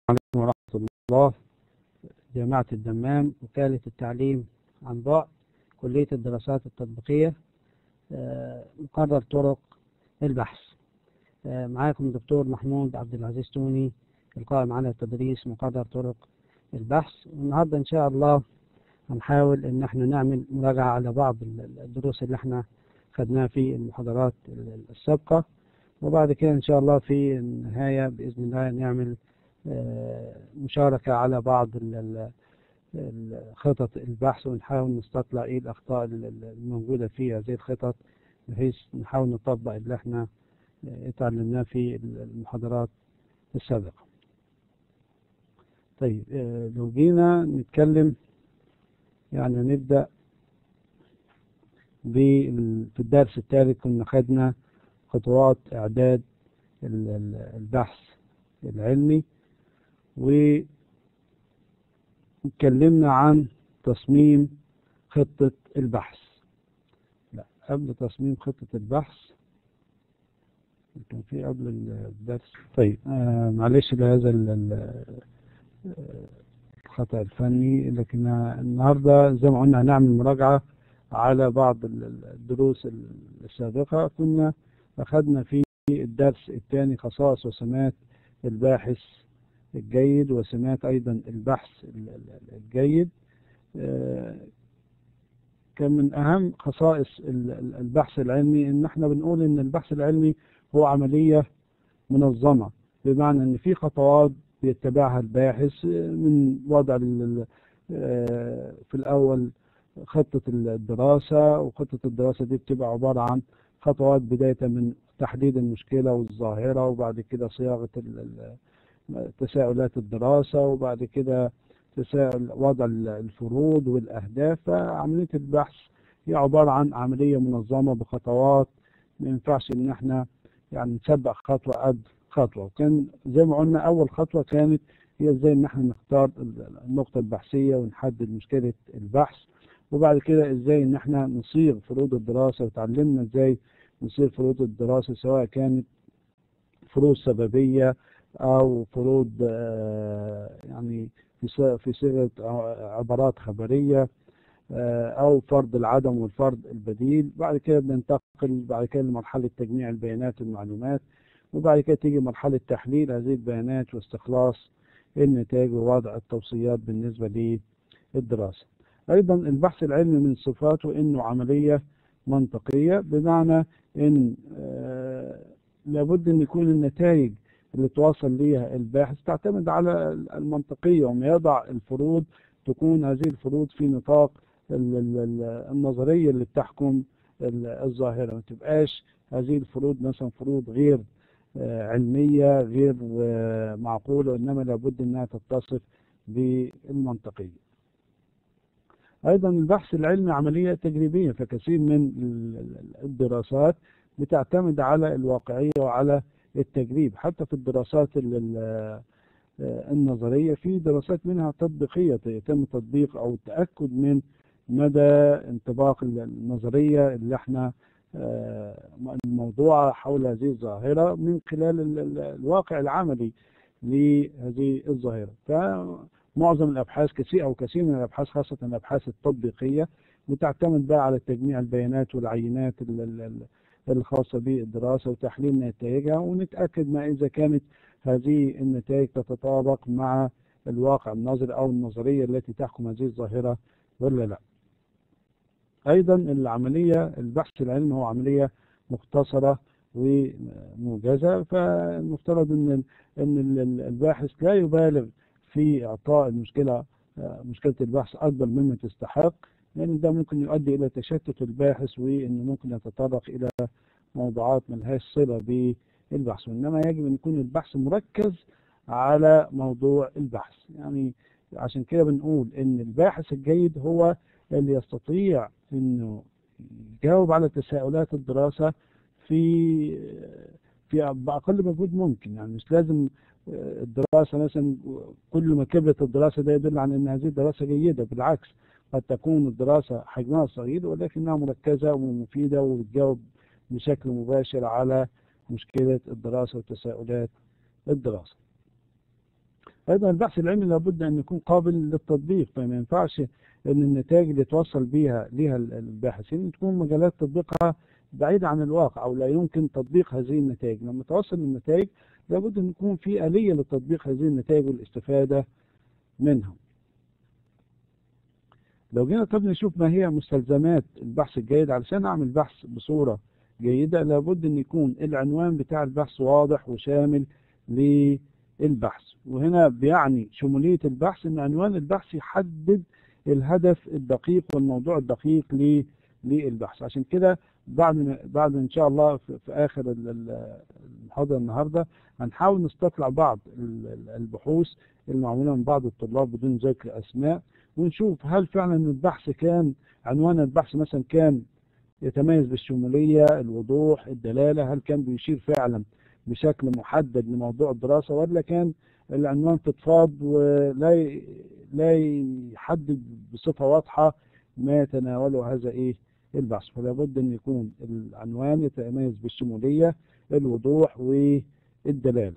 عليكم ورحمة الله جامعة الدمام وكالة التعليم عن بعد كلية الدراسات التطبيقية آه، مقرر طرق البحث آه، معاكم الدكتور محمود عبد العزيز توني القائم على التدريس مقرر طرق البحث والنهارده إن شاء الله هنحاول إن احنا نعمل مراجعة على بعض الدروس اللي احنا خدناها في المحاضرات السابقة وبعد كده إن شاء الله في النهاية بإذن الله نعمل آه، مشاركة على بعض ال- ال- ال- خطط البحث ونحاول نستطلع ايه الأخطاء ال- ال- الموجودة في هذه الخطط بحيث نحاول نطبق اللي احنا آه، اتعلمناه في المحاضرات السابقة طيب آه، لو جينا نتكلم يعني نبدأ بال- في الدرس الثالث كنا خدنا خطوات إعداد ال- ال- البحث العلمي واتكلمنا عن تصميم خطة البحث لا قبل تصميم خطة البحث كان في قبل الدرس طيب آه معلش لهذا ال- ال- آه، الخطأ الفني لكن النهاردة زي ما قلنا هنعمل مراجعة على بعض ال- ال- الدروس السابقة كنا أخذنا في الدرس الثاني خصائص وسمات الباحث الجيد وسمات أيضا البحث ال- ال- الجيد آه، كان من أهم خصائص ال- ال- البحث العلمي إن احنا بنقول إن البحث العلمي هو عملية منظمة بمعنى إن في خطوات بيتبعها الباحث آه، من وضع ال- ال- آه، في الأول خطة الدراسة وخطة الدراسة دي بتبقى عبارة عن خطوات بداية من تحديد المشكلة والظاهرة وبعد كده صياغة ال- ال- تساؤلات الدراسة وبعد كده تساؤل وضع ال- الفروض والأهداف فعملية البحث هي عبارة عن عملية منظمة بخطوات ما ينفعش إن احنا يعني نسبق خطوة قبل خطوة وكان زي ما قلنا أول خطوة كانت هي ازاي إن احنا نختار ال- النقطة البحثية ونحدد مشكلة البحث وبعد كده ازاي إن احنا نصيغ فروض الدراسة وتعلمنا ازاي نصيغ فروض الدراسة سواء كانت فروض سببية أو فروض آه، يعني في ص- في صيغة ع- عبارات خبرية آه، أو فرض العدم والفرض البديل بعد كده بننتقل بعد كده لمرحلة تجميع البيانات والمعلومات وبعد كده تيجي مرحلة تحليل هذه البيانات واستخلاص النتائج ووضع التوصيات بالنسبة للدراسة أيضا البحث العلمي من صفاته أنه عملية منطقية بمعنى أن آه، لابد أن يكون النتائج اللي توصل ليها الباحث تعتمد على المنطقية وما يضع الفروض تكون هذه الفروض في نطاق ال- ال- ال- النظرية اللي بتحكم ال- الظاهرة ما تبقاش هذه الفروض مثلا فروض غير آه، علمية غير آه، معقولة إنما لابد أنها تتصف بالمنطقية أيضا البحث العلمي عملية تجريبية فكثير من ال- ال- الدراسات بتعتمد على الواقعية وعلى التجريب حتى في الدراسات ال- ال- النظرية في دراسات منها تطبيقية يتم تطبيق أو التأكد من مدى انطباق النظرية اللي احنا آه، الموضوع حول هذه الظاهرة من خلال ال- ال- الواقع العملي لهذه الظاهرة فمعظم الأبحاث كثير أو كثير من الأبحاث خاصة الأبحاث التطبيقية بتعتمد بقى على تجميع البيانات والعينات ال- ال- ال- الخاصة بالدراسة وتحليل نتائجها ونتأكد ما إذا كانت هذه النتائج تتطابق مع الواقع النظري أو النظرية التي تحكم هذه الظاهرة ولا لا أيضا العملية البحث العلمي هو عملية مختصرة وموجزة فالمفترض أن أن ال- الباحث لا يبالغ في إعطاء المشكلة آه، مشكلة البحث أكبر مما تستحق لأن ده ممكن يؤدي إلى تشتت الباحث وأنه ممكن يتطرق إلى موضوعات ملهاش صلة بالبحث وإنما يجب أن يكون البحث مركز على موضوع البحث يعني عشان كده بنقول ان الباحث الجيد هو اللي يستطيع انه يجاوب على تساؤلات الدراسة في في بأقل مجهود ممكن يعني مش لازم الدراسة مثلا كل ما كبرت الدراسة ده يدل على ان هذه الدراسة جيدة بالعكس قد تكون الدراسة حجمها صغير ولكنها مركزة ومفيدة وبتجاوب بشكل مباشر على مشكلة الدراسة وتساؤلات الدراسة أيضا البحث العلمي لابد أن يكون قابل للتطبيق فما ينفعش أن النتائج اللي توصل بيها ليها الباحثين تكون مجالات تطبيقها بعيدة عن الواقع أو لا يمكن تطبيق هذه النتائج لما توصل للنتائج لابد أن يكون في آلية لتطبيق هذه النتائج والاستفادة منها لو جينا طب نشوف ما هي مستلزمات البحث الجيد علشان أعمل بحث بصورة جيدة لابد أن يكون العنوان بتاع البحث واضح وشامل للبحث وهنا بيعني شمولية البحث أن عنوان البحث يحدد الهدف الدقيق والموضوع الدقيق للبحث عشان كده بعد بعد ان شاء الله في اخر المحاضره النهارده هنحاول نستطلع بعض البحوث المعموله من بعض الطلاب بدون ذكر اسماء ونشوف هل فعلا البحث كان عنوان البحث مثلا كان يتميز بالشموليه الوضوح الدلاله هل كان بيشير فعلا بشكل محدد لموضوع الدراسه ولا كان العنوان فضفاض ولا لا يحدد بصفه واضحه ما يتناوله هذا ايه البحث فلا بد ان يكون العنوان يتميز بالشمولية الوضوح والدلالة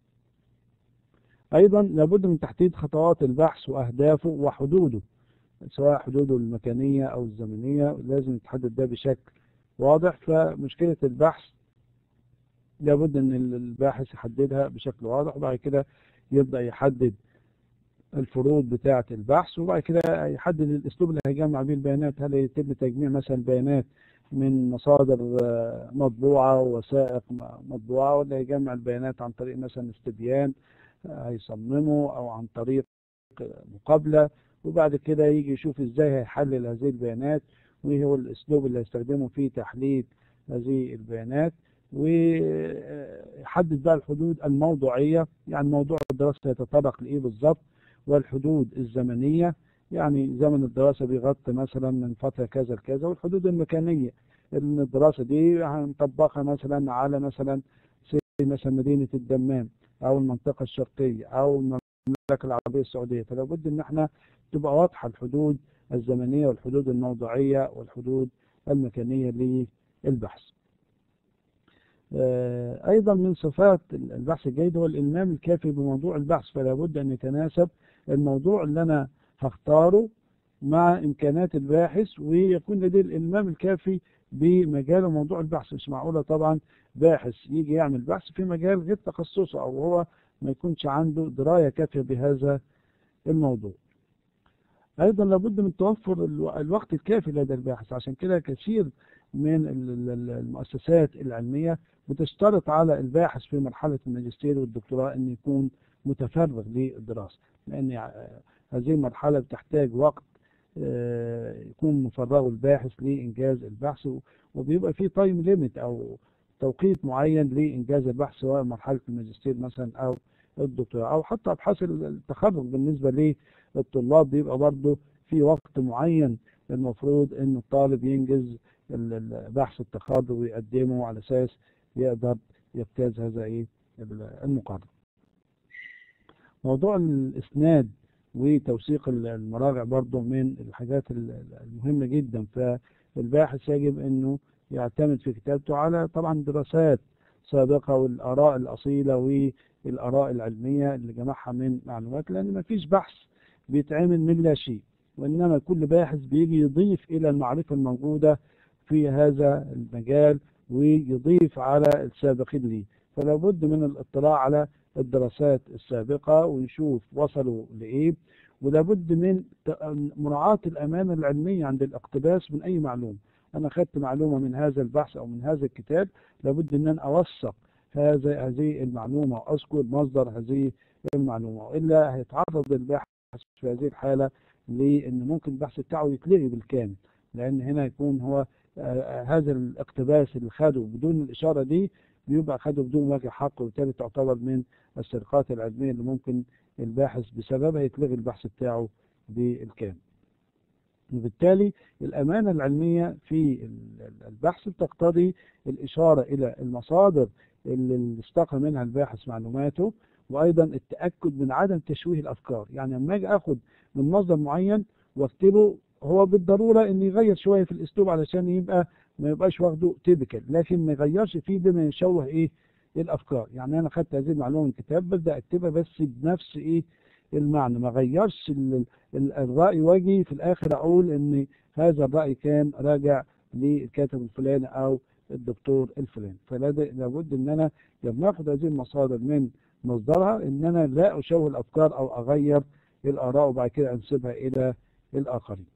ايضا لابد من تحديد خطوات البحث واهدافه وحدوده سواء حدوده المكانية او الزمنية لازم يتحدد ده بشكل واضح فمشكلة البحث لابد ان الباحث يحددها بشكل واضح وبعد كده يبدأ يحدد الفروض بتاعة البحث وبعد كده يحدد الاسلوب اللي هيجمع بيه البيانات هل يتم تجميع مثلا بيانات من مصادر مطبوعة ووثائق مطبوعة ولا يجمع البيانات عن طريق مثلا استبيان هيصممه او عن طريق مقابلة وبعد كده يجي يشوف ازاي هيحلل هذه البيانات وايه هو الاسلوب اللي هيستخدمه في تحليل هذه البيانات ويحدد بقى الحدود الموضوعية يعني موضوع الدراسة يتطرق لإيه بالظبط والحدود الزمنية يعني زمن الدراسة بيغطي مثلا من فترة كذا لكذا والحدود المكانية ان الدراسة دي هنطبقها مثلا على مثلا مثلا مدينة الدمام او المنطقة الشرقية او المملكة العربية السعودية فلا بد ان احنا تبقى واضحة الحدود الزمنية والحدود الموضوعية والحدود المكانية للبحث ايضا من صفات البحث الجيد هو الالمام الكافي بموضوع البحث فلا بد ان يتناسب الموضوع اللي انا هختاره مع امكانات الباحث ويكون لديه الالمام الكافي بمجال موضوع البحث مش معقوله طبعا باحث يجي يعمل بحث في مجال غير تخصصه او هو ما يكونش عنده درايه كافيه بهذا الموضوع ايضا لابد من توفر الوقت الكافي لدى الباحث عشان كده كثير من المؤسسات العلميه بتشترط على الباحث في مرحله الماجستير والدكتوراه ان يكون متفرغ للدراسه لان هذه المرحله بتحتاج وقت يكون مفرغه الباحث لانجاز البحث وبيبقى في تايم ليميت او توقيت معين لانجاز البحث سواء مرحله الماجستير مثلا او الدكتوراه او حتى ابحاث التخرج بالنسبه للطلاب بيبقى برضه في وقت معين المفروض ان الطالب ينجز بحث التخرج ويقدمه على اساس يقدر يجتاز هذا ايه المقرر موضوع الاسناد وتوثيق المراجع برضه من الحاجات المهمة جدا فالباحث يجب انه يعتمد في كتابته على طبعا دراسات سابقة والآراء الأصيلة والآراء العلمية اللي جمعها من معلومات لأن ما فيش بحث بيتعمل من لا شيء وإنما كل باحث بيجي يضيف إلى المعرفة الموجودة في هذا المجال ويضيف على السابقين ليه فلا بد من الاطلاع على الدراسات السابقة ونشوف وصلوا لإيه ولابد من مراعاة الأمانة العلمية عند الاقتباس من أي معلومة أنا أخذت معلومة من هذا البحث أو من هذا الكتاب لابد أن أنا أوثق هذا هذه المعلومة وأذكر مصدر هذه المعلومة وإلا هيتعرض الباحث في هذه الحالة لأن ممكن البحث بتاعه يتلغي بالكامل لأن هنا يكون هو هذا الاقتباس اللي خده بدون الإشارة دي بيبقى خده بدون وجه حق وبالتالي تعتبر من السرقات العلمية اللي ممكن الباحث بسببها يتلغي البحث بتاعه بالكامل وبالتالي الأمانة العلمية في البحث بتقتضي الإشارة إلى المصادر اللي استقى منها الباحث معلوماته وأيضا التأكد من عدم تشويه الأفكار يعني لما أجي أخد من مصدر معين واكتبه هو بالضرورة إن يغير شوية في الأسلوب علشان يبقى ما يبقاش واخده تيبيكال لكن ما يغيرش فيه بما يشوه إيه الافكار يعني انا خدت هذه المعلومه من الكتاب ببدا اكتبها بس بنفس ايه المعنى ما غيرش ال- ال- الراي واجي في الاخر اقول ان هذا الراي كان راجع للكاتب الفلاني او الدكتور الفلاني فلابد ان انا لما اخد هذه المصادر من مصدرها ان انا لا اشوه الافكار او اغير الاراء وبعد كده انسبها الى الاخرين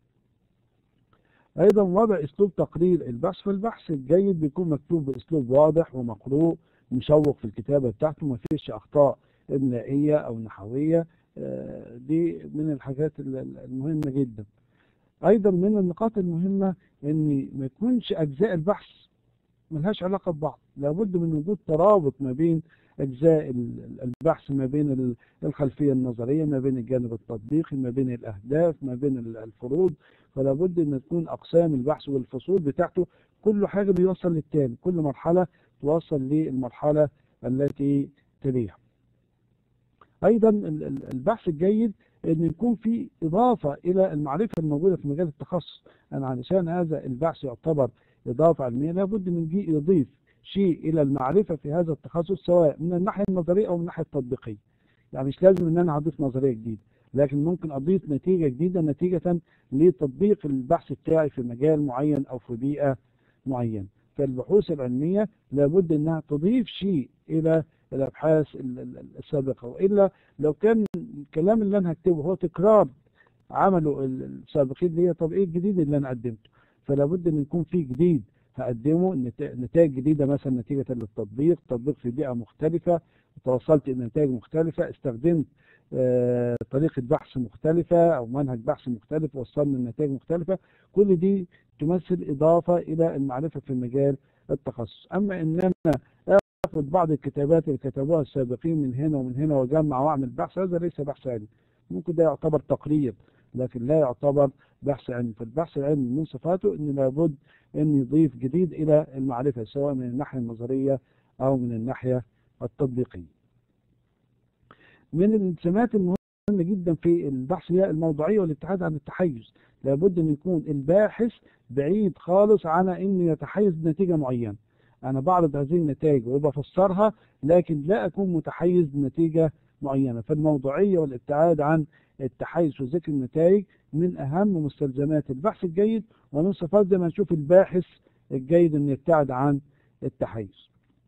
ايضا وضع اسلوب تقرير البحث فالبحث الجيد بيكون مكتوب باسلوب واضح ومقروء مشوق في الكتابه بتاعته ما فيش اخطاء املائيه او نحويه آه، دي من الحاجات ال- ال- المهمه جدا ايضا من النقاط المهمه ان ما يكونش اجزاء البحث ملهاش علاقه ببعض لابد من وجود ترابط ما بين اجزاء ال- البحث ما بين ال- الخلفيه النظريه ما بين الجانب التطبيقي ما بين الاهداف ما بين ال- الفروض فلا بد ان تكون اقسام البحث والفصول بتاعته كل حاجه بيوصل للتاني كل مرحله توصل للمرحله التي تليها ايضا ال- ال- البحث الجيد ان يكون في اضافه الى المعرفه الموجوده في مجال التخصص انا علشان هذا البحث يعتبر اضافه علميه لابد من جي يضيف شيء الى المعرفه في هذا التخصص سواء من الناحيه النظريه او من الناحيه التطبيقيه يعني مش لازم ان انا هضيف نظريه جديده لكن ممكن اضيف نتيجه جديده نتيجه لتطبيق البحث بتاعي في مجال معين او في بيئه معينه فالبحوث العلميه لابد انها تضيف شيء الى الابحاث ال- ال- السابقه والا لو كان الكلام اللي انا هكتبه هو تكرار عمله ال- السابقين اللي هي طب ايه الجديد اللي انا قدمته فلا بد ان يكون في جديد هقدمه نت- نتائج جديده مثلا نتيجه للتطبيق تطبيق في بيئه مختلفه توصلت الى نتائج مختلفه استخدمت آه، طريقه بحث مختلفه او منهج بحث مختلف وصلنا لنتائج مختلفه كل دي تمثل اضافه الى المعرفه في مجال التخصص اما ان انا اخذ بعض الكتابات اللي كتبوها السابقين من هنا ومن هنا واجمع واعمل بحث هذا ليس بحث علمي ممكن ده يعتبر تقرير لكن لا يعتبر بحث علمي فالبحث العلمي من صفاته ان لابد ان يضيف جديد الى المعرفه سواء من الناحيه النظريه او من الناحيه التطبيقيه من السمات المهمه جدا في البحث هي الموضوعيه والابتعاد عن التحيز لابد ان يكون الباحث بعيد خالص عن انه يتحيز بنتيجه معينه انا بعرض هذه النتائج وبفسرها لكن لا اكون متحيز بنتيجه معينه فالموضوعيه والابتعاد عن التحيز وذكر النتائج من اهم مستلزمات البحث الجيد ومن صفات زي ما نشوف الباحث الجيد ان يبتعد عن التحيز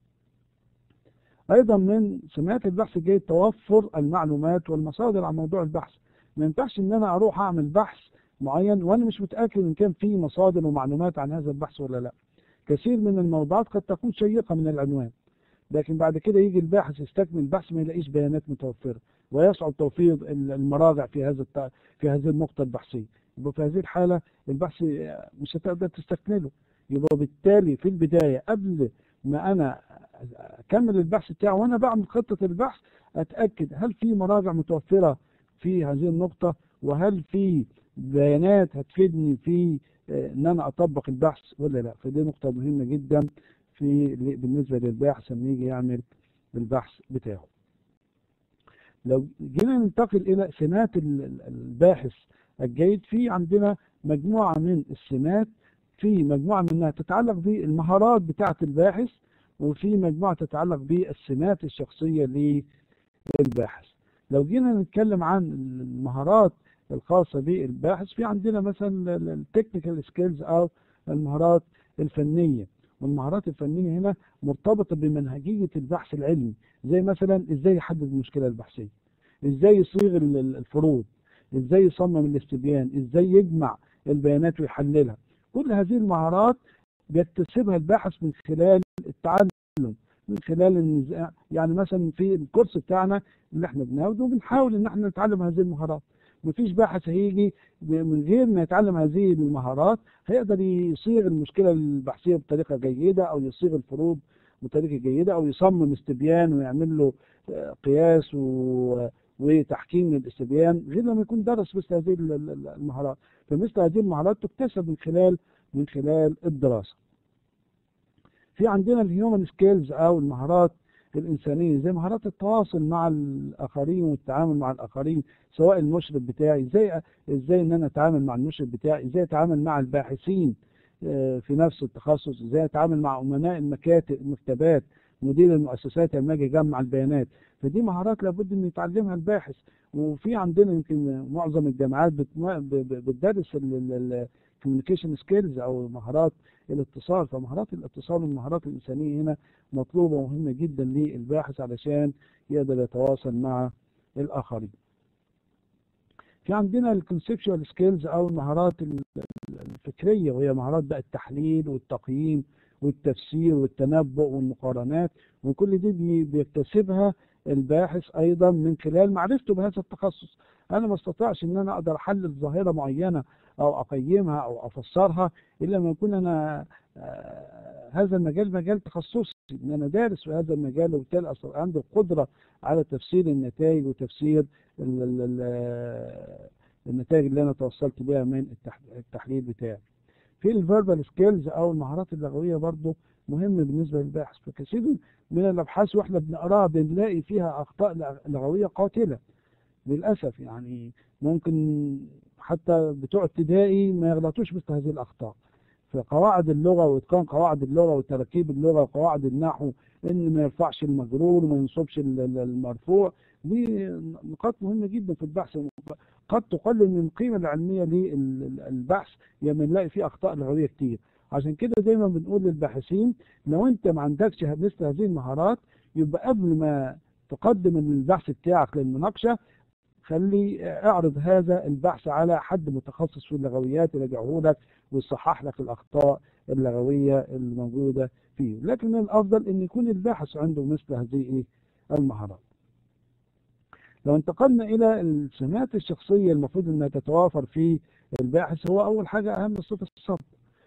ايضا من سمات البحث الجيد توفر المعلومات والمصادر عن موضوع البحث ما ينفعش ان انا اروح اعمل بحث معين وانا مش متاكد ان كان في مصادر ومعلومات عن هذا البحث ولا لا كثير من الموضوعات قد تكون شيقه من العنوان لكن بعد كده يجي الباحث يستكمل البحث ما يلاقيش بيانات متوفره ويصعب توفير المراجع في هذا الت... في هذه النقطه البحثيه يبقى في هذه الحاله البحث مش هتقدر تستكمله يبقى بالتالي في البدايه قبل ما انا اكمل البحث بتاعي وانا بعمل خطه البحث اتاكد هل في مراجع متوفره في هذه النقطه وهل في بيانات هتفيدني في ان انا اطبق البحث ولا لا فدي نقطه مهمه جدا في بالنسبه للباحث لما يجي يعمل البحث بتاعه لو جينا ننتقل الى سمات الباحث الجيد في عندنا مجموعه من السمات في مجموعه منها تتعلق بالمهارات بتاعه الباحث وفي مجموعه تتعلق بالسمات الشخصيه للباحث لو جينا نتكلم عن المهارات الخاصة بالباحث في عندنا مثلا التكنيكال سكيلز أو المهارات الفنية والمهارات الفنية هنا مرتبطة بمنهجية البحث العلمي زي مثلا ازاي يحدد المشكلة البحثية ازاي يصيغ الفروض ازاي يصمم الاستبيان ازاي يجمع البيانات ويحللها كل هذه المهارات بيكتسبها الباحث من خلال التعلم من خلال النزاع يعني مثلا في الكورس بتاعنا اللي احنا بناخده بنحاول ان احنا نتعلم هذه المهارات مفيش باحث هيجي من غير ما يتعلم هذه المهارات هيقدر يصيغ المشكله البحثيه بطريقه جيده او يصيغ الفروض بطريقه جيده او يصمم استبيان ويعمل له قياس و... وتحكيم للاستبيان غير لما يكون درس مثل هذه المهارات فمثل هذه المهارات تكتسب من خلال من خلال الدراسه في عندنا الهيومن سكيلز او المهارات الإنسانية زي مهارات التواصل مع الآخرين والتعامل مع الآخرين سواء المشرف بتاعي ازاي ازاي ان انا اتعامل مع المشرف بتاعي ازاي اتعامل مع الباحثين في نفس التخصص ازاي اتعامل مع امناء المكاتب المكتبات مدير المؤسسات لما يجي يجمع البيانات فدي مهارات لابد ان يتعلمها الباحث وفي عندنا يمكن معظم الجامعات بتدرس الكوميونيكيشن سكيلز او مهارات الاتصال فمهارات الاتصال والمهارات الانسانيه هنا مطلوبه ومهمه جدا للباحث علشان يقدر يتواصل مع الاخرين في عندنا الكونسبشوال سكيلز او المهارات الفكريه وهي مهارات بقى التحليل والتقييم والتفسير والتنبؤ والمقارنات وكل دي بيكتسبها الباحث ايضا من خلال معرفته بهذا التخصص انا ما استطيعش ان انا اقدر احلل ظاهره معينه او اقيمها او افسرها الا لما يكون انا آه هذا المجال مجال تخصصي ان انا دارس في هذا المجال وبالتالي اصلا عندي القدره على تفسير النتائج وتفسير ال ال ال النتائج اللي انا توصلت بها من التحليل بتاعي في الفيربال سكيلز او المهارات اللغويه برضه مهم بالنسبه للباحث فكثير من الابحاث واحنا بنقراها بنلاقي فيها اخطاء لغويه قاتله للاسف يعني ممكن حتى بتوع ابتدائي ما يغلطوش مثل هذه الاخطاء فقواعد اللغه واتقان قواعد اللغه وتركيب اللغه وقواعد النحو ان ما يرفعش المجرور وما ينصبش المرفوع دي نقاط مهمه جدا في البحث قد تقلل من القيمه العلميه للبحث لما نلاقي فيه اخطاء لغويه كتير عشان كده دايما بنقول للباحثين لو انت ما عندكش مثل هذه المهارات يبقى قبل ما تقدم البحث بتاعك للمناقشه خلي اعرض هذا البحث على حد متخصص في اللغويات يراجعه لك ويصحح لك الاخطاء اللغويه الموجوده فيه لكن من الافضل ان يكون الباحث عنده مثل هذه المهارات لو انتقلنا الى السمات الشخصيه المفروض انها تتوافر في الباحث هو اول حاجه اهم صفه الصبر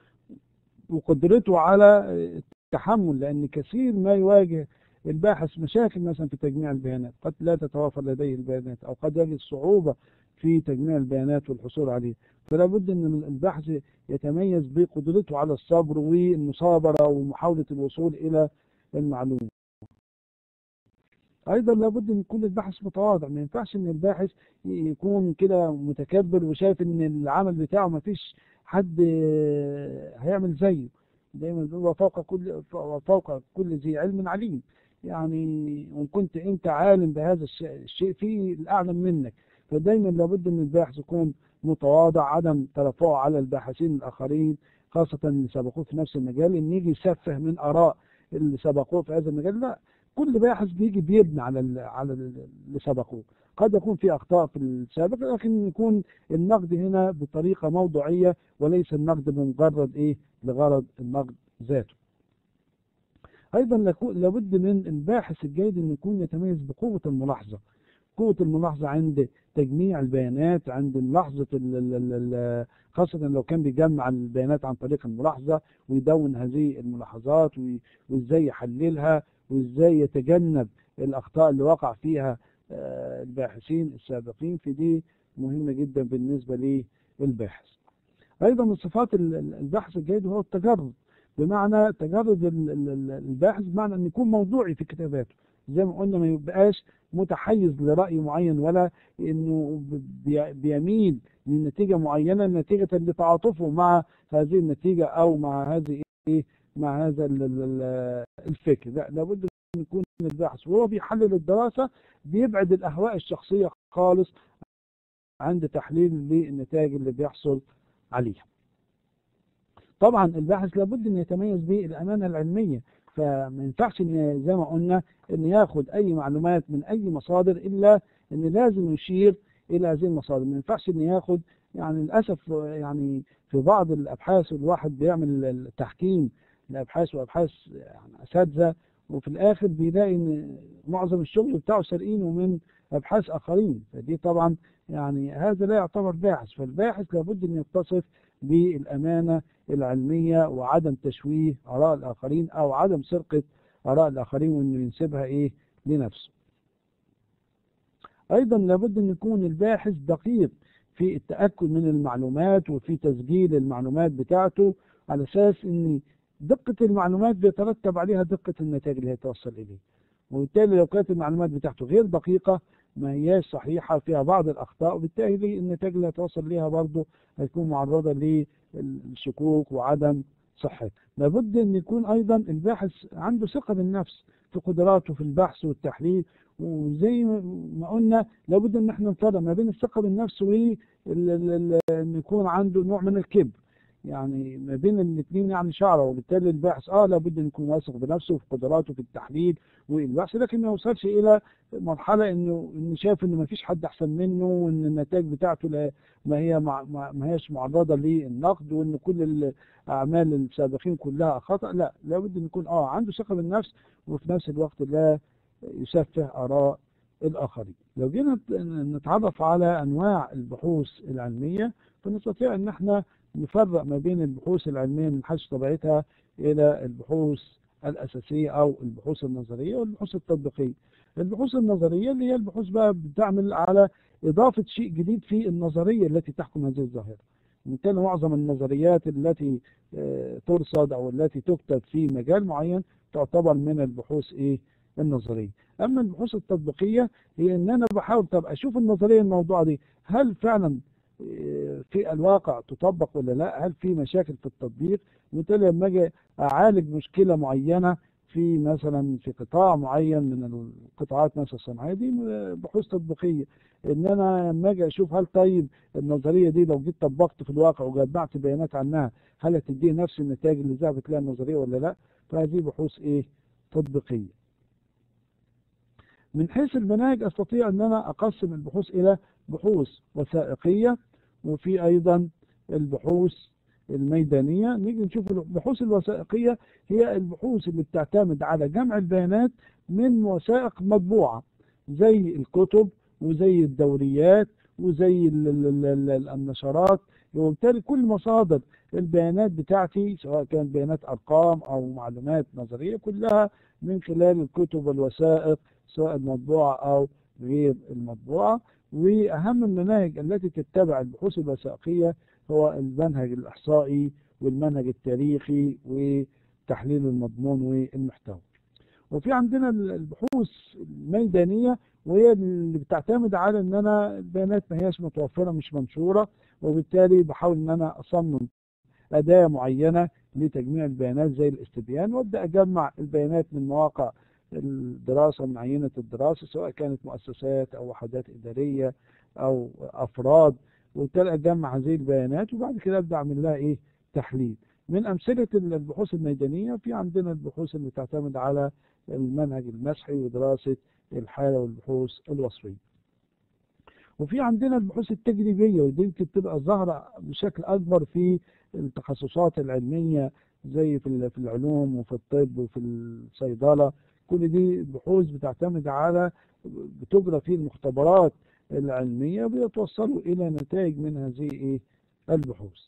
وقدرته على التحمل لان كثير ما يواجه الباحث مشاكل مثلا في تجميع البيانات قد لا تتوافر لديه البيانات او قد يجد صعوبه في تجميع البيانات والحصول عليه فلا بد ان الباحث يتميز بقدرته على الصبر والمصابره ومحاوله الوصول الى المعلومه ايضا لابد ان يكون الباحث متواضع ما ينفعش ان الباحث يكون كده متكبر وشايف ان العمل بتاعه ما فيش حد هيعمل زيه دايما بيقول فوق كل فوق كل ذي علم عليم يعني وان كنت انت عالم بهذا الشيء في الاعلم منك فدايما لابد ان الباحث يكون متواضع عدم ترفعه على الباحثين الاخرين خاصة اللي سبقوه في نفس المجال ان يجي يسفه من اراء اللي سبقوه في هذا المجال لا كل باحث بيجي بيبني على ال على اللي سبقوه قد يكون في اخطاء في السابق لكن يكون النقد هنا بطريقه موضوعيه وليس النقد بمجرد ايه لغرض النقد ذاته ايضا لابد من الباحث الجيد ان يكون يتميز بقوه الملاحظه قوه الملاحظه عند تجميع البيانات عند ملاحظه خاصه لو كان بيجمع البيانات عن طريق الملاحظه ويدون هذه الملاحظات وازاي يحللها وازاي يتجنب الاخطاء اللي وقع فيها الباحثين السابقين في دي مهمه جدا بالنسبه للباحث ايضا من صفات البحث الجيد هو التجرد بمعنى تجرد الباحث بمعنى ان يكون موضوعي في كتاباته زي ما قلنا ما يبقاش متحيز لرأي معين ولا انه بيميل لنتيجة معينة نتيجة لتعاطفه مع هذه النتيجة او مع هذه ايه مع هذا الفكر لا لابد ان يكون الباحث وهو بيحلل الدراسة بيبعد الاهواء الشخصية خالص عند تحليل للنتائج اللي بيحصل عليها طبعا الباحث لابد ان يتميز بالامانه العلميه فما ينفعش ان زي ما قلنا ان ياخد اي معلومات من اي مصادر الا ان لازم يشير الى هذه المصادر ما ينفعش ان ياخد يعني للاسف يعني في بعض الابحاث الواحد بيعمل تحكيم لابحاث وابحاث يعني اساتذه وفي الاخر بيلاقي ان معظم الشغل بتاعه سارقينه من ابحاث اخرين فدي طبعا يعني هذا لا يعتبر باحث فالباحث لابد ان يتصف بالامانه العلميه وعدم تشويه اراء الاخرين او عدم سرقه اراء الاخرين وانه ينسبها ايه لنفسه. ايضا لابد ان يكون الباحث دقيق في التاكد من المعلومات وفي تسجيل المعلومات بتاعته على اساس ان دقه المعلومات بيترتب عليها دقه النتائج اللي هيتوصل اليه. وبالتالي لو كانت المعلومات بتاعته غير دقيقه ما هياش صحيحه فيها بعض الاخطاء وبالتالي النتائج اللي هتوصل ليها برضه هتكون معرضه للشكوك وعدم صحه لابد ان يكون ايضا الباحث عنده ثقه بالنفس في قدراته في البحث والتحليل وزي ما قلنا لابد ان احنا نفرق ما بين الثقه بالنفس وان يكون عنده نوع من الكبر يعني ما بين الاثنين يعني شعره وبالتالي الباحث اه لابد ان يكون واثق بنفسه وفي قدراته في التحليل والبحث لكن ما يوصلش الى مرحله انه انه شايف ان ما فيش حد احسن منه وان النتائج بتاعته لا ما هي مع ما ما هيش معرضه للنقد وان كل الاعمال السابقين كلها خطا لا لابد ان يكون اه عنده ثقه بالنفس وفي نفس الوقت لا يسفه اراء الاخرين لو جينا نتعرف على انواع البحوث العلميه فنستطيع ان احنا نفرق ما بين البحوث العلمية من حيث طبيعتها إلى البحوث الأساسية أو البحوث النظرية والبحوث التطبيقية. البحوث النظرية اللي هي البحوث بقى بتعمل على إضافة شيء جديد في النظرية التي تحكم هذه الظاهرة. وبالتالي معظم النظريات التي ترصد أو التي تكتب في مجال معين تعتبر من البحوث إيه؟ النظرية. أما البحوث التطبيقية هي إن أنا بحاول طب أشوف النظرية الموضوع دي هل فعلا في الواقع تطبق ولا لا هل في مشاكل في التطبيق وبالتالي لما اجي اعالج مشكله معينه في مثلا في قطاع معين من القطاعات مثلا الصناعيه دي بحوث تطبيقيه ان انا لما اجي اشوف هل طيب النظريه دي لو جيت طبقت في الواقع وجمعت بيانات عنها هل هتدي نفس النتائج اللي ذهبت لها النظريه ولا لا فهذه بحوث ايه تطبيقيه من حيث المناهج استطيع ان انا اقسم البحوث الى بحوث وثائقيه وفي ايضا البحوث الميدانيه نيجي نشوف البحوث الوثائقيه هي البحوث اللي بتعتمد على جمع البيانات من وثائق مطبوعه زي الكتب وزي الدوريات وزي النشرات وبالتالي كل مصادر البيانات بتاعتي سواء كانت بيانات ارقام او معلومات نظريه كلها من خلال الكتب والوثائق سواء المطبوعه او غير المطبوعه واهم المناهج التي تتبع البحوث الوثائقيه هو المنهج الاحصائي والمنهج التاريخي وتحليل المضمون والمحتوى. وفي عندنا البحوث الميدانيه وهي اللي بتعتمد على ان انا البيانات ما هياش متوفره مش منشوره وبالتالي بحاول ان انا اصمم اداه معينه لتجميع البيانات زي الاستبيان وابدا اجمع البيانات من مواقع الدراسه من عينه الدراسه سواء كانت مؤسسات او وحدات اداريه او افراد وبالتالي اجمع هذه البيانات وبعد كده ابدا اعمل لها ايه تحليل من امثله البحوث الميدانيه في عندنا البحوث اللي تعتمد على المنهج المسحي ودراسه الحاله والبحوث الوصفيه وفي عندنا البحوث التجريبيه ودي يمكن تبقى ظاهره بشكل اكبر في التخصصات العلميه زي في العلوم وفي الطب وفي الصيدله كل دي بحوث بتعتمد على بتجرى فيه المختبرات العلمية بيتوصلوا إلى نتائج من هذه إيه البحوث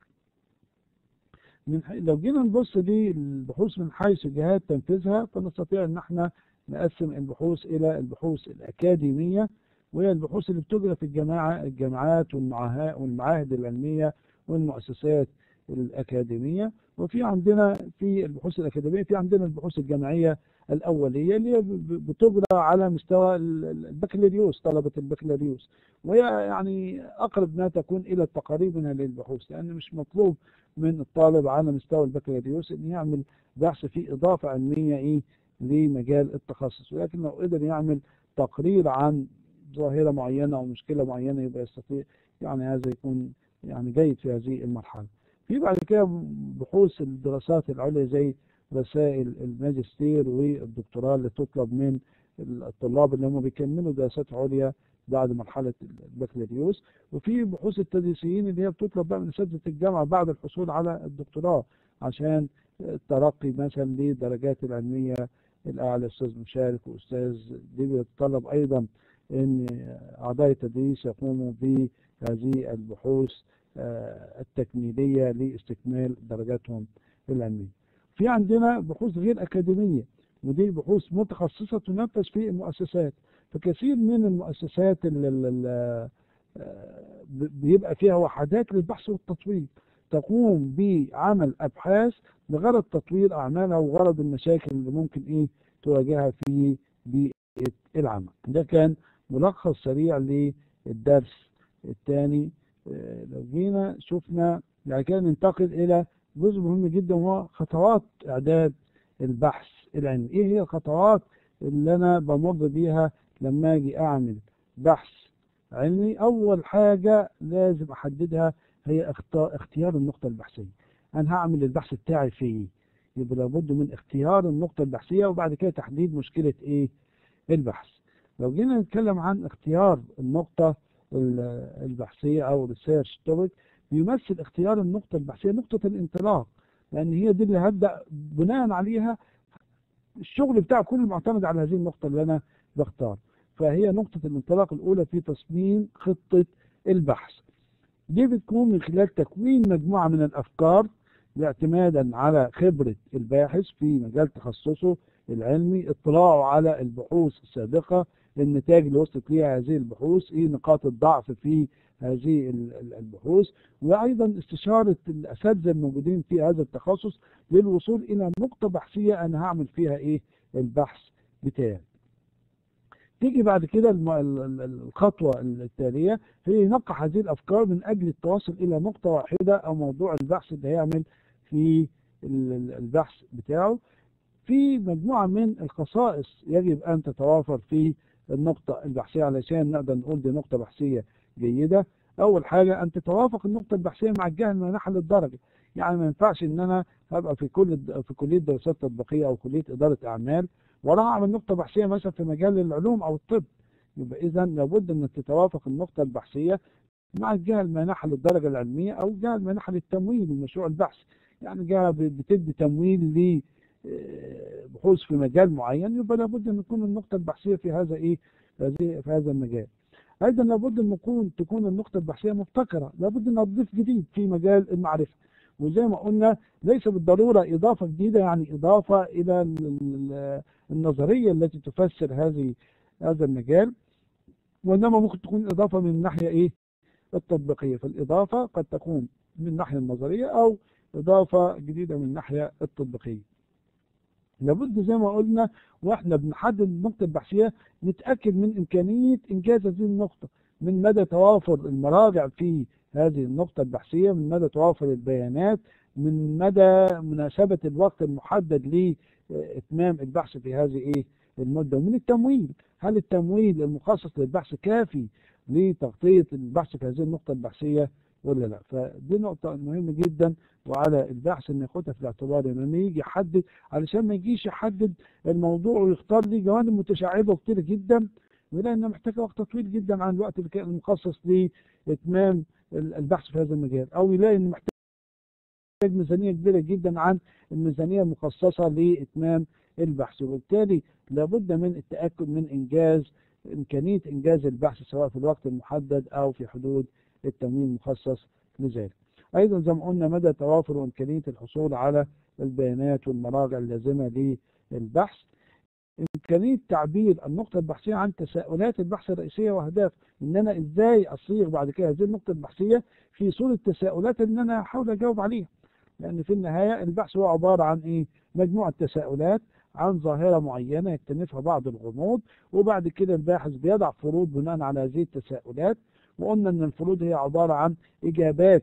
من حي... لو جينا نبص للبحوث من حيث جهات تنفيذها فنستطيع ان احنا نقسم البحوث الى البحوث الاكاديميه وهي البحوث اللي بتجرى في الجماعه الجامعات والمعاهد العلميه والمؤسسات الاكاديميه وفي عندنا في البحوث الاكاديميه في عندنا البحوث الجامعيه الاوليه اللي هي بتجرى على مستوى البكالوريوس طلبه البكالوريوس وهي يعني اقرب ما تكون الى التقارير منها للبحوث لان مش مطلوب من الطالب على مستوى البكالوريوس ان يعمل بحث فيه اضافه علميه ايه لمجال التخصص ولكن لو قدر يعمل تقرير عن ظاهره معينه او مشكله معينه يبقى يستطيع يعني هذا يكون يعني جيد في هذه المرحله. في بعد كده بحوث الدراسات العليا زي رسائل الماجستير والدكتوراه اللي تطلب من الطلاب اللي هم بيكملوا دراسات عليا بعد مرحلة البكالوريوس وفي بحوث التدريسيين اللي هي بتطلب بقى من أساتذة الجامعة بعد الحصول على الدكتوراه عشان الترقي مثلا للدرجات العلمية الأعلى أستاذ مشارك وأستاذ دي بيتطلب أيضا أن أعضاء التدريس يقوموا بهذه البحوث التكميلية لاستكمال درجاتهم العلمية. في عندنا بحوث غير أكاديمية ودي بحوث متخصصة تنفذ في المؤسسات فكثير من المؤسسات اللي بيبقى فيها وحدات للبحث والتطوير تقوم بعمل أبحاث لغرض تطوير أعمالها وغرض المشاكل اللي ممكن إيه تواجهها في بيئة العمل ده كان ملخص سريع للدرس الثاني لو جينا شفنا بعد كده ننتقل إلى جزء مهم جدا وهو خطوات إعداد البحث العلمي ايه هي الخطوات اللي انا بمر بيها لما اجي اعمل بحث علمي اول حاجة لازم احددها هي اختيار النقطة البحثية انا هعمل البحث بتاعي فيه يبقى لابد من اختيار النقطة البحثية وبعد كده تحديد مشكلة ايه البحث لو جينا نتكلم عن اختيار النقطة البحثية او الريسيرش توبيك بيمثل اختيار النقطة البحثية نقطة الانطلاق لان هي دي اللي هبدأ بناء عليها الشغل بتاعي كله معتمد على هذه النقطة اللي انا بختار فهي نقطة الانطلاق الاولى في تصميم خطة البحث دي بتكون من خلال تكوين مجموعة من الافكار اعتمادا على خبرة الباحث في مجال تخصصه العلمي اطلاعه على البحوث السابقة النتائج اللي وصلت ليها هذه البحوث ايه نقاط الضعف في هذه البحوث وايضا استشارة الاساتذة الموجودين في هذا التخصص للوصول الى نقطة بحثية انا هعمل فيها ايه البحث بتاعي تيجي بعد كده الخطوة التالية هي نقع هذه الافكار من اجل التوصل الى نقطة واحدة او موضوع البحث اللي هيعمل في البحث بتاعه في مجموعة من الخصائص يجب أن تتوافر في النقطة البحثية علشان نقدر نقول دي نقطة بحثية جيدة أول حاجة أن تتوافق النقطة البحثية مع الجهة المانحة للدرجة يعني ما ينفعش إن أنا هبقى في كل في كلية دراسات تطبيقية أو كلية إدارة أعمال وراح أعمل نقطة بحثية مثلا في مجال العلوم أو الطب يبقى إذا لابد أن تتوافق النقطة البحثية مع الجهة المانحة للدرجة العلمية أو الجهة المانحة للتمويل لمشروع البحث يعني جهة بتدي تمويل ل بحوث في مجال معين يبقى لابد ان تكون النقطة البحثية في هذا ايه في هذا المجال ايضا لابد ان تكون تكون النقطة البحثية مبتكرة لابد ان اضيف جديد في مجال المعرفة وزي ما قلنا ليس بالضرورة اضافة جديدة يعني اضافة الى النظرية التي تفسر هذه هذا المجال وانما ممكن تكون اضافة من الناحية ايه التطبيقية فالاضافة قد تكون من الناحية النظرية او اضافة جديدة من الناحية التطبيقية لابد زي ما قلنا واحنا بنحدد النقطة البحثية نتأكد من إمكانية إنجاز هذه النقطة من مدى توافر المراجع في هذه النقطة البحثية من مدى توافر البيانات من مدى مناسبة الوقت المحدد لإتمام البحث في هذه إيه المدة ومن التمويل هل التمويل المخصص للبحث كافي لتغطية البحث في هذه النقطة البحثية ولا لا فدي نقطة مهمة جدا وعلى الباحث ان ياخدها في الاعتبار لما يجي يحدد علشان ما يجيش يحدد الموضوع ويختار لي جوانب متشعبة كتير جدا ويلاقي انها محتاجة وقت طويل جدا عن الوقت اللي كان المخصص لاتمام البحث في هذا المجال او يلاقي انه محتاج ميزانية كبيرة جدا عن الميزانية المخصصة لاتمام البحث وبالتالي لابد من التأكد من انجاز امكانية انجاز البحث سواء في الوقت المحدد او في حدود التمويل المخصص لذلك أيضا زي ما قلنا مدى توافر وإمكانية الحصول على البيانات والمراجع اللازمة للبحث إمكانية تعبير النقطة البحثية عن تساؤلات البحث الرئيسية وأهداف إن أنا إزاي أصيغ بعد كده هذه النقطة البحثية في صورة تساؤلات إن أنا أحاول أجاوب عليها لأن في النهاية البحث هو عبارة عن إيه مجموعة تساؤلات عن ظاهرة معينة يكتنفها بعض الغموض وبعد كده الباحث بيضع فروض بناء على هذه التساؤلات وقلنا ان الفروض هي عبارة عن اجابات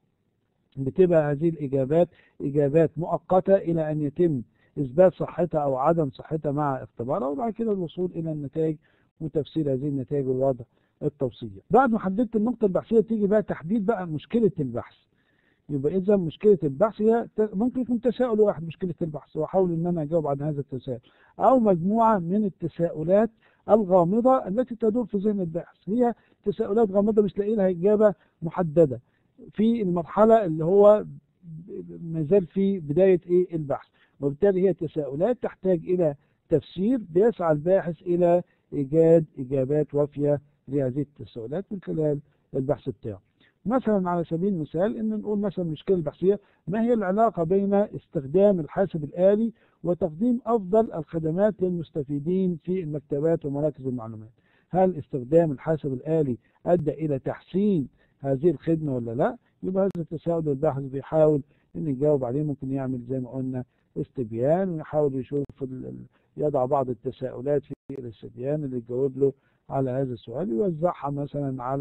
بتبقى هذه الاجابات اجابات مؤقتة الى ان يتم اثبات صحتها او عدم صحتها مع اختبارها وبعد كده الوصول الى النتائج وتفسير هذه النتائج والوضع التوصيلي بعد ما حددت النقطة البحثية تيجي بقى تحديد بقى مشكلة البحث يبقى اذا مشكلة البحث هي ممكن يكون تساؤل واحد مشكلة البحث واحاول ان انا اجاوب عن هذا التساؤل او مجموعة من التساؤلات الغامضة التي تدور في ذهن الباحث هي تساؤلات غامضة مش لاقي لها إجابة محددة في المرحلة اللي هو ما زال في بداية إيه البحث وبالتالي هي تساؤلات تحتاج إلى تفسير بيسعى الباحث إلى إيجاد إجابات وافية لهذه التساؤلات من خلال البحث بتاعه مثلا على سبيل المثال ان نقول مثلا المشكله البحثيه ما هي العلاقه بين استخدام الحاسب الالي وتقديم افضل الخدمات للمستفيدين في المكتبات ومراكز المعلومات هل استخدام الحاسب الالي ادى الى تحسين هذه الخدمه ولا لا يبقى هذا التساؤل الباحث بيحاول ان يجاوب عليه ممكن يعمل زي ما قلنا استبيان ويحاول يشوف يضع بعض التساؤلات في الاستبيان اللي يجاوب له على هذا السؤال يوزعها مثلا على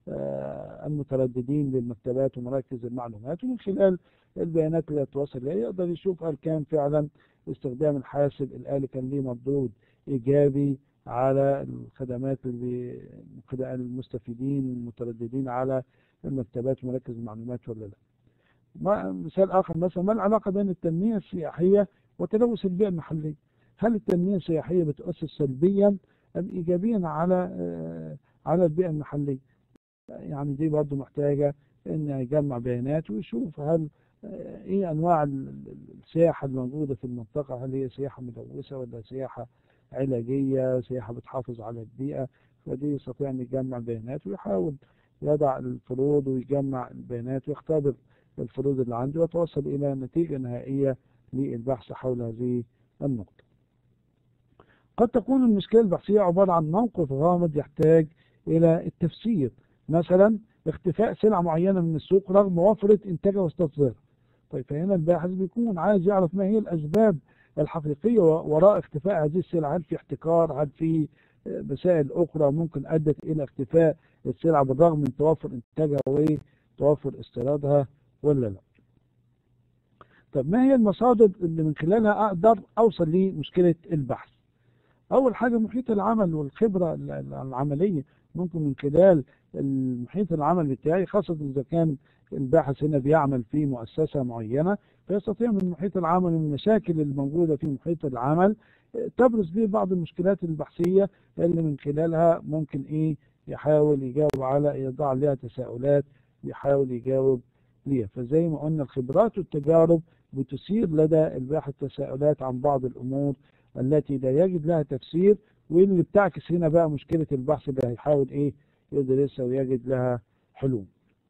آه، المترددين للمكتبات ومراكز المعلومات ومن خلال البيانات اللي هتوصل إليها يقدر يشوف هل كان فعلا استخدام الحاسب الآلي كان ليه مردود إيجابي على الخدمات اللي المستفيدين المترددين على المكتبات ومراكز المعلومات ولا لا. ما- مثال آخر مثلا ما العلاقة بين التنمية السياحية وتلوث البيئة المحلية؟ هل التنمية السياحية بتؤثر سلبيا أم إيجابيا على آه، على البيئة المحلية؟ يعني دي برضه محتاجة إن يجمع بيانات ويشوف هل آه، إيه أنواع ال- ال- السياحة الموجودة في المنطقة هل هي سياحة ملوثة ولا سياحة علاجية سياحة بتحافظ على البيئة فدي يستطيع أن يجمع بيانات ويحاول يضع الفروض ويجمع البيانات ويختبر الفروض اللي عنده ويتوصل إلى نتيجة نهائية للبحث حول هذه النقطة قد تكون المشكلة البحثية عبارة عن موقف غامض يحتاج إلى التفسير مثلا اختفاء سلعة معينة من السوق رغم وفرة إنتاجها واستصدارها طيب فهنا الباحث بيكون عايز يعرف ما هي الأسباب الحقيقية وراء اختفاء هذه السلع هل في احتكار هل في مسائل أخرى ممكن أدت إلى اختفاء السلعة بالرغم من توفر إنتاجها وتوفر استيرادها ولا لا طب ما هي المصادر اللي من خلالها أقدر أوصل لمشكلة البحث أول حاجة محيط العمل والخبرة ال- ال- العملية ممكن من خلال المحيط العمل بتاعي خاصة إذا كان الباحث هنا بيعمل في مؤسسة معينة فيستطيع من محيط العمل من المشاكل الموجودة في محيط العمل آه، تبرز به بعض المشكلات البحثية اللي من خلالها ممكن إيه يحاول يجاوب على يضع لها تساؤلات يحاول يجاوب ليها فزي ما قلنا الخبرات والتجارب بتثير لدى الباحث تساؤلات عن بعض الأمور التي لا يجد لها تفسير واللي بتعكس هنا بقى مشكلة البحث اللي هيحاول ايه يدرسها ويجد لها حلول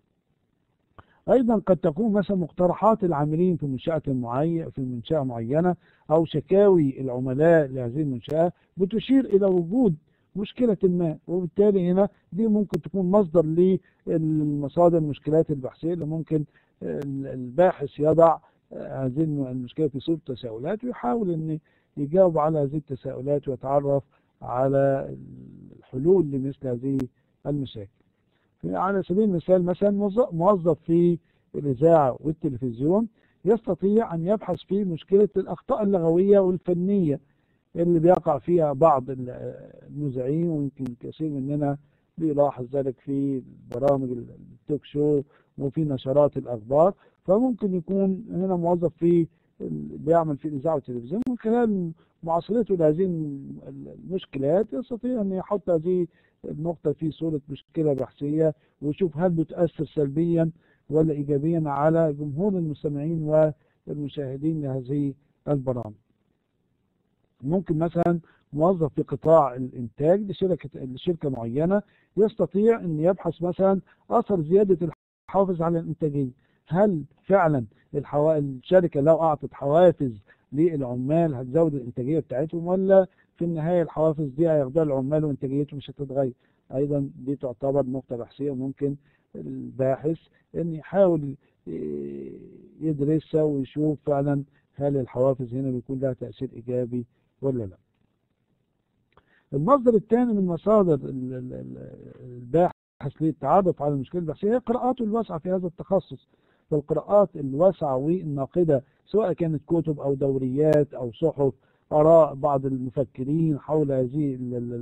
ايضا قد تكون مثلا مقترحات العاملين في منشأة معين في منشأة معينة او شكاوي العملاء لهذه المنشأة بتشير الى وجود مشكلة ما وبالتالي هنا دي ممكن تكون مصدر للمصادر المشكلات البحثية اللي ممكن ال- الباحث يضع آه، هذه المشكلة في صورة تساؤلات ويحاول ان يجاوب على هذه التساؤلات ويتعرف على الحلول لمثل هذه المشاكل على سبيل المثال مثلا موظ- موظف في الإذاعة والتلفزيون يستطيع أن يبحث في مشكلة الأخطاء اللغوية والفنية اللي بيقع فيها بعض ال- المذيعين ويمكن كثير مننا بيلاحظ ذلك في برامج التوك شو وفي نشرات الأخبار فممكن يكون هنا موظف في بيعمل في الإذاعة والتلفزيون من خلال معاصرته لهذه المشكلات يستطيع أن يحط هذه النقطة في صورة مشكلة بحثية ويشوف هل بتأثر سلبيا ولا إيجابيا على جمهور المستمعين والمشاهدين لهذه البرامج ممكن مثلا موظف في قطاع الإنتاج لشركة لشركة معينة يستطيع أن يبحث مثلا أثر زيادة الحافز على الإنتاجية هل فعلا الحوا... الشركة لو أعطت حوافز للعمال هتزود الإنتاجية بتاعتهم ولا في النهاية الحوافز دي هياخدها العمال وإنتاجيتهم مش هتتغير أيضا دي تعتبر نقطة بحثية ممكن الباحث أن يحاول يدرسها ويشوف فعلا هل الحوافز هنا بيكون لها تأثير إيجابي ولا لا المصدر الثاني من مصادر الباحث للتعرف على المشكلة البحثية هي قراءاته الواسعة في هذا التخصص فالقراءات الواسعة والناقدة سواء كانت كتب أو دوريات أو صحف آراء بعض المفكرين حول هذه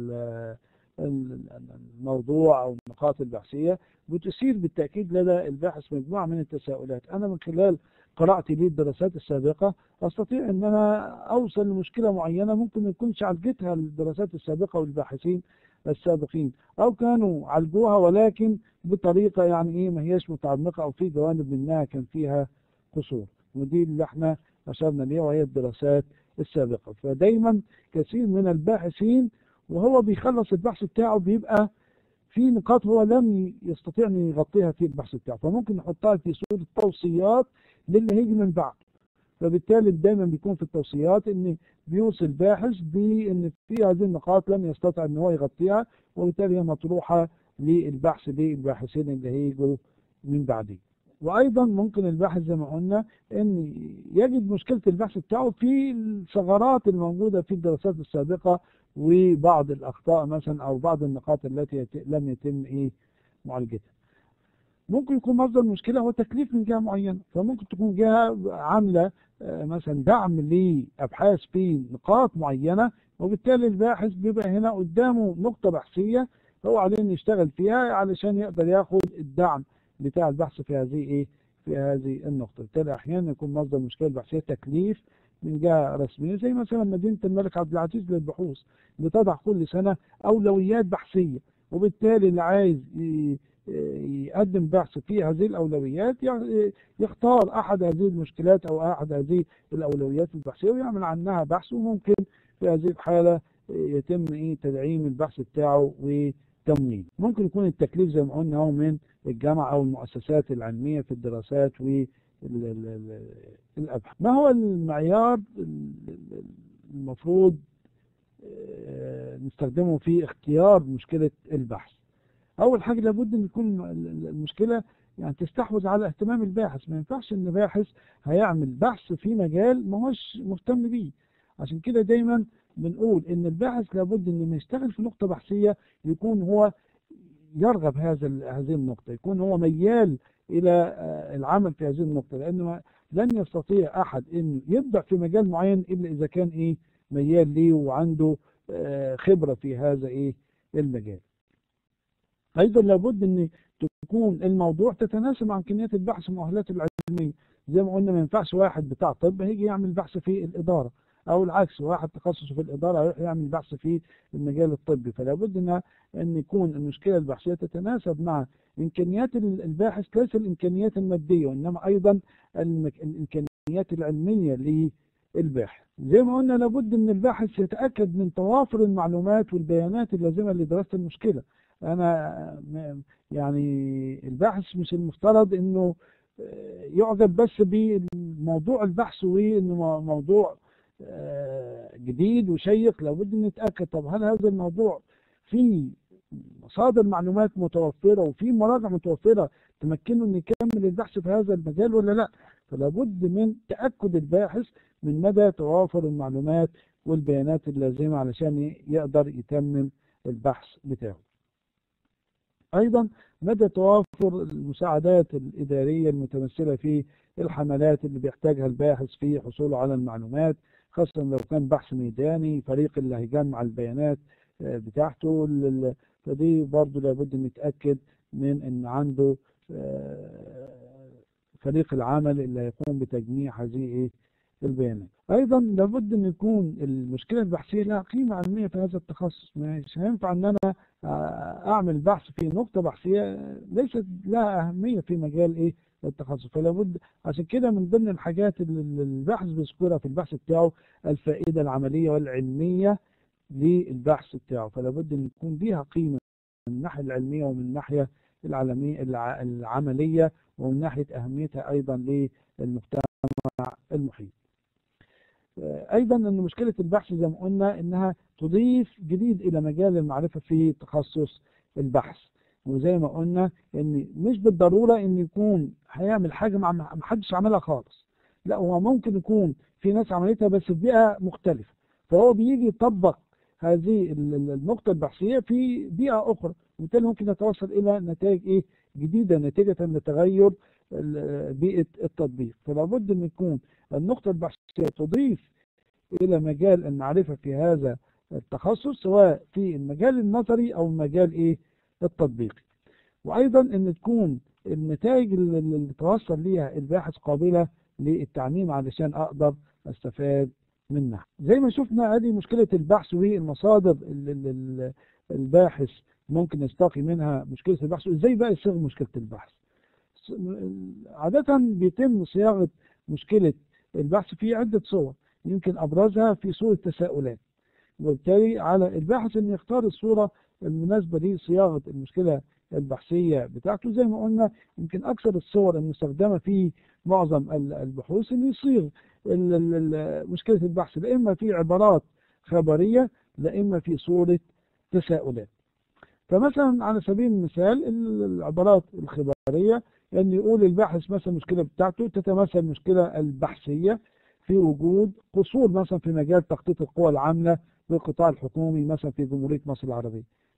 الموضوع أو النقاط البحثية بتثير بالتأكيد لدى الباحث مجموعة من التساؤلات أنا من خلال قراءتي للدراسات السابقة أستطيع أن أنا أوصل لمشكلة معينة ممكن ما يكونش عالجتها الدراسات السابقة والباحثين السابقين أو كانوا عالجوها ولكن بطريقة يعني إيه ما هياش متعمقة أو في جوانب منها كان فيها قصور ودي اللي احنا أشرنا ليها وهي الدراسات السابقة فدايما كثير من الباحثين وهو بيخلص البحث بتاعه بيبقى في نقاط هو لم يستطيع أن يغطيها في البحث بتاعه فممكن يحطها في صورة توصيات للي هيجي من بعده فبالتالي دايما بيكون في التوصيات ان بيوصي الباحث بان في هذه النقاط لم يستطع ان هو يغطيها وبالتالي هي مطروحه للبحث للباحثين اللي هيجوا من بعديه. وايضا ممكن الباحث زي ما قلنا ان يجد مشكله البحث بتاعه في الثغرات الموجوده في الدراسات السابقه وبعض الاخطاء مثلا او بعض النقاط التي لم يتم ايه معالجتها ممكن يكون مصدر المشكلة هو تكليف من جهة معينة فممكن تكون جهة عاملة آه، مثلا دعم لأبحاث في نقاط معينة وبالتالي الباحث بيبقى هنا قدامه نقطة بحثية هو عليه انه يشتغل فيها علشان يقدر ياخد الدعم بتاع البحث في هذه ايه في هذه النقطة بالتالي احيانا يكون مصدر المشكلة البحثية تكليف من جهة رسمية زي مثلا مدينة الملك عبد العزيز للبحوث بتضع كل سنة أولويات بحثية وبالتالي اللي عايز ي- يقدم بحث في هذه الأولويات يع- يختار أحد هذه المشكلات أو أحد هذه الأولويات البحثية ويعمل عنها بحث وممكن في هذه الحالة يتم إيه تدعيم البحث بتاعه وتمويل ممكن يكون التكليف زي ما قلنا هو من الجامعة أو المؤسسات العلمية في الدراسات والأبحاث ما هو المعيار المفروض آه، نستخدمه في اختيار مشكلة البحث أول حاجة لابد أن يكون المشكلة يعني تستحوذ على اهتمام الباحث ما ينفعش ان باحث هيعمل بحث في مجال ما هوش مهتم بيه عشان كده دايما بنقول ان الباحث لابد ان لما يشتغل في نقطة بحثية يكون هو يرغب هذا ال- هذه النقطة يكون هو ميال إلى آه، العمل في هذه النقطة لأنه لن يستطيع أحد أن يبدع في مجال معين إلا إذا كان إيه ميال ليه وعنده آه، خبرة في هذا إيه المجال أيضا لابد أن تكون الموضوع تتناسب مع إمكانيات البحث والمؤهلات العلمية زي ما قلنا ما ينفعش واحد بتاع طب هيجي يعمل بحث في الإدارة أو العكس واحد تخصصه في الإدارة هيروح يعمل بحث في المجال الطبي فلا بد أن أن يكون المشكلة البحثية تتناسب مع إمكانيات ال- الباحث ليس الإمكانيات المادية وإنما أيضا المك- الإمكانيات العلمية للباحث زي ما قلنا لابد أن الباحث يتأكد من توافر المعلومات والبيانات اللازمة لدراسة المشكلة أنا م- يعني الباحث مش المفترض أنه آه، يعجب بس بموضوع البحث وانه مو- موضوع آه، جديد وشيق لابد ان نتاكد طب هل هذا الموضوع فيه مصادر معلومات متوفره وفي مراجع متوفره تمكنه ان يكمل البحث في هذا المجال ولا لا فلابد من تاكد الباحث من مدى توافر المعلومات والبيانات اللازمه علشان يقدر يتمم البحث بتاعه ايضا مدى توافر المساعدات الإدارية المتمثلة في الحملات اللي بيحتاجها الباحث في حصوله على المعلومات خاصة لو كان بحث ميداني فريق اللي هيجمع البيانات آه، بتاعته ال- ال- فدي برضه لابد نتأكد من ان عنده آه، فريق العمل اللي هيقوم بتجميع هذه ايه البيانات ايضا لابد ان يكون المشكله البحثيه لها قيمه علميه في هذا التخصص مش هينفع ان انا اعمل بحث في نقطه بحثيه ليست لها اهميه في مجال ايه التخصص فلا بد عشان كده من ضمن الحاجات اللي الباحث بيذكرها في البحث بتاعه الفائده العمليه والعلميه للبحث بتاعه فلا بد ان يكون ليها قيمه من الناحيه العلميه ومن الناحيه العالميه الع- العمليه ومن ناحيه اهميتها ايضا للمجتمع المحيط ايضا ان مشكله البحث زي ما قلنا انها تضيف جديد الى مجال المعرفه في تخصص البحث وزي ما قلنا ان مش بالضروره ان يكون هيعمل حاجه مع ما حدش عملها خالص لا هو ممكن يكون في ناس عملتها بس في بيئه مختلفه فهو بيجي يطبق هذه ال- ال- النقطه البحثيه في بيئه اخرى وبالتالي ممكن يتوصل الى نتائج ايه جديده نتيجه لتغير ال- بيئه التطبيق فلا بد ان يكون النقطه البحثيه تضيف الى مجال المعرفه في هذا التخصص سواء في المجال النظري او المجال ايه التطبيقي وايضا ان تكون النتائج اللي اللي توصل ليها الباحث قابله للتعميم علشان اقدر استفاد منها زي ما شفنا هذه مشكله البحث والمصادر اللي اللي الباحث ممكن يستقي منها مشكله البحث وازاي بقى يصيغ مشكله البحث س- عاده بيتم صياغه مشكله البحث في عده صور يمكن ابرزها في صوره تساؤلات وبالتالي على الباحث ان يختار الصوره المناسبه لصياغه المشكله البحثيه بتاعته زي ما قلنا يمكن اكثر الصور المستخدمه في معظم ال- البحوث انه يصيغ ال- ال- ال- مشكله البحث لا اما في عبارات خبريه لا اما في صوره تساؤلات فمثلا على سبيل المثال ال- العبارات الخبريه ان يقول الباحث مثلا المشكله بتاعته تتمثل المشكله البحثيه في وجود قصور مثلا في مجال تخطيط القوى العامله في القطاع الحكومي مثلا في جمهوريه مصر العربيه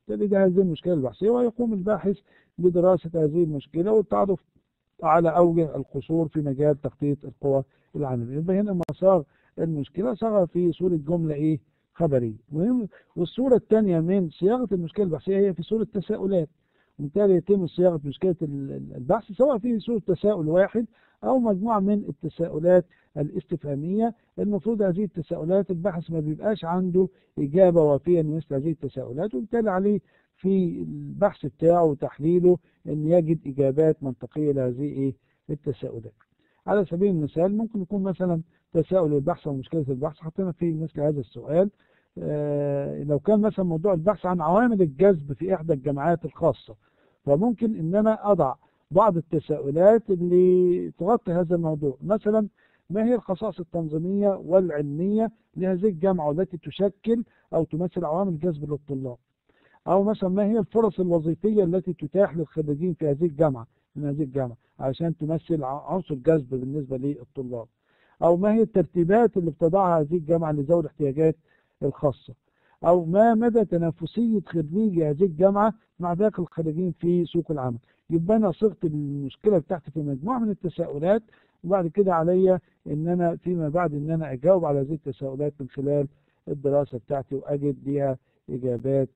تجد هذه المشكلة البحثية ويقوم الباحث بدراسة هذه المشكلة والتعرف على أوجه القصور في مجال تخطيط القوى العاملة يبقى هنا مسار المشكلة صار في صورة جملة إيه خبرية والصورة الثانية من صياغة المشكلة البحثية هي في صورة تساؤلات وبالتالي يتم صياغة مشكلة البحث سواء في صورة تساؤل واحد أو مجموعة من التساؤلات الاستفهامية المفروض هذه التساؤلات الباحث ما بيبقاش عنده إجابة وافية مثل هذه التساؤلات وبالتالي عليه في البحث بتاعه وتحليله أن يجد إجابات منطقية لهذه إيه التساؤلات على سبيل المثال ممكن يكون مثلا تساؤل البحث أو مشكلة البحث حطينا في مثل هذا السؤال آه لو كان مثلا موضوع البحث عن عوامل الجذب في إحدى الجامعات الخاصة فممكن إن أنا أضع بعض التساؤلات اللي تغطي هذا الموضوع مثلا ما هي الخصائص التنظيمية والعلمية لهذه الجامعة والتي تشكل أو تمثل عوامل جذب للطلاب أو مثلا ما هي الفرص الوظيفية التي تتاح للخريجين في هذه الجامعة من هذه الجامعة عشان تمثل عنصر جذب بالنسبة للطلاب أو ما هي الترتيبات اللي بتضعها هذه الجامعة لذوي الاحتياجات الخاصة أو ما مدى تنافسية خريجي هذه الجامعة مع باقي الخريجين في سوق العمل يبقى أنا صغت المشكلة بتاعتي في مجموعة من التساؤلات وبعد كده عليا ان انا فيما بعد ان انا اجاوب على هذه التساؤلات من خلال الدراسة بتاعتي واجد بها اجابات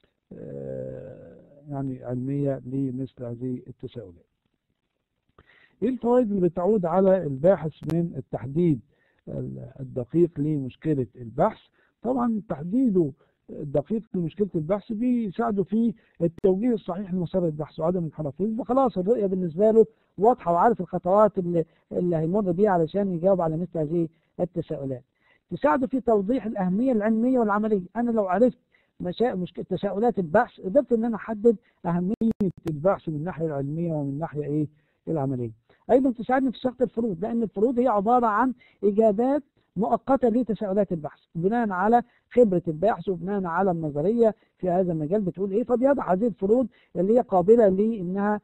يعني علمية لمثل هذه التساؤلات ايه الفوائد اللي بتعود على الباحث من التحديد الدقيق لمشكلة البحث طبعا تحديده الدقيق لمشكلة البحث بيساعده في التوجيه الصحيح لمسار البحث وعدم الانحراف يبقى خلاص الرؤية بالنسبة له واضحة وعارف الخطوات اللي, اللي هيمر بيها علشان يجاوب على مثل هذه التساؤلات تساعده في توضيح الأهمية العلمية والعملية أنا لو عرفت مشا... مشكلة تساؤلات البحث قدرت ان انا احدد اهمية البحث من الناحية العلمية ومن الناحية ايه العملية ايضا تساعدني في صياغة الفروض لان الفروض هي عبارة عن اجابات مؤقتة لتساؤلات البحث بناء على خبرة الباحث وبناء على النظرية في هذا المجال بتقول ايه فبيضع هذه الفروض اللي هي قابلة لانها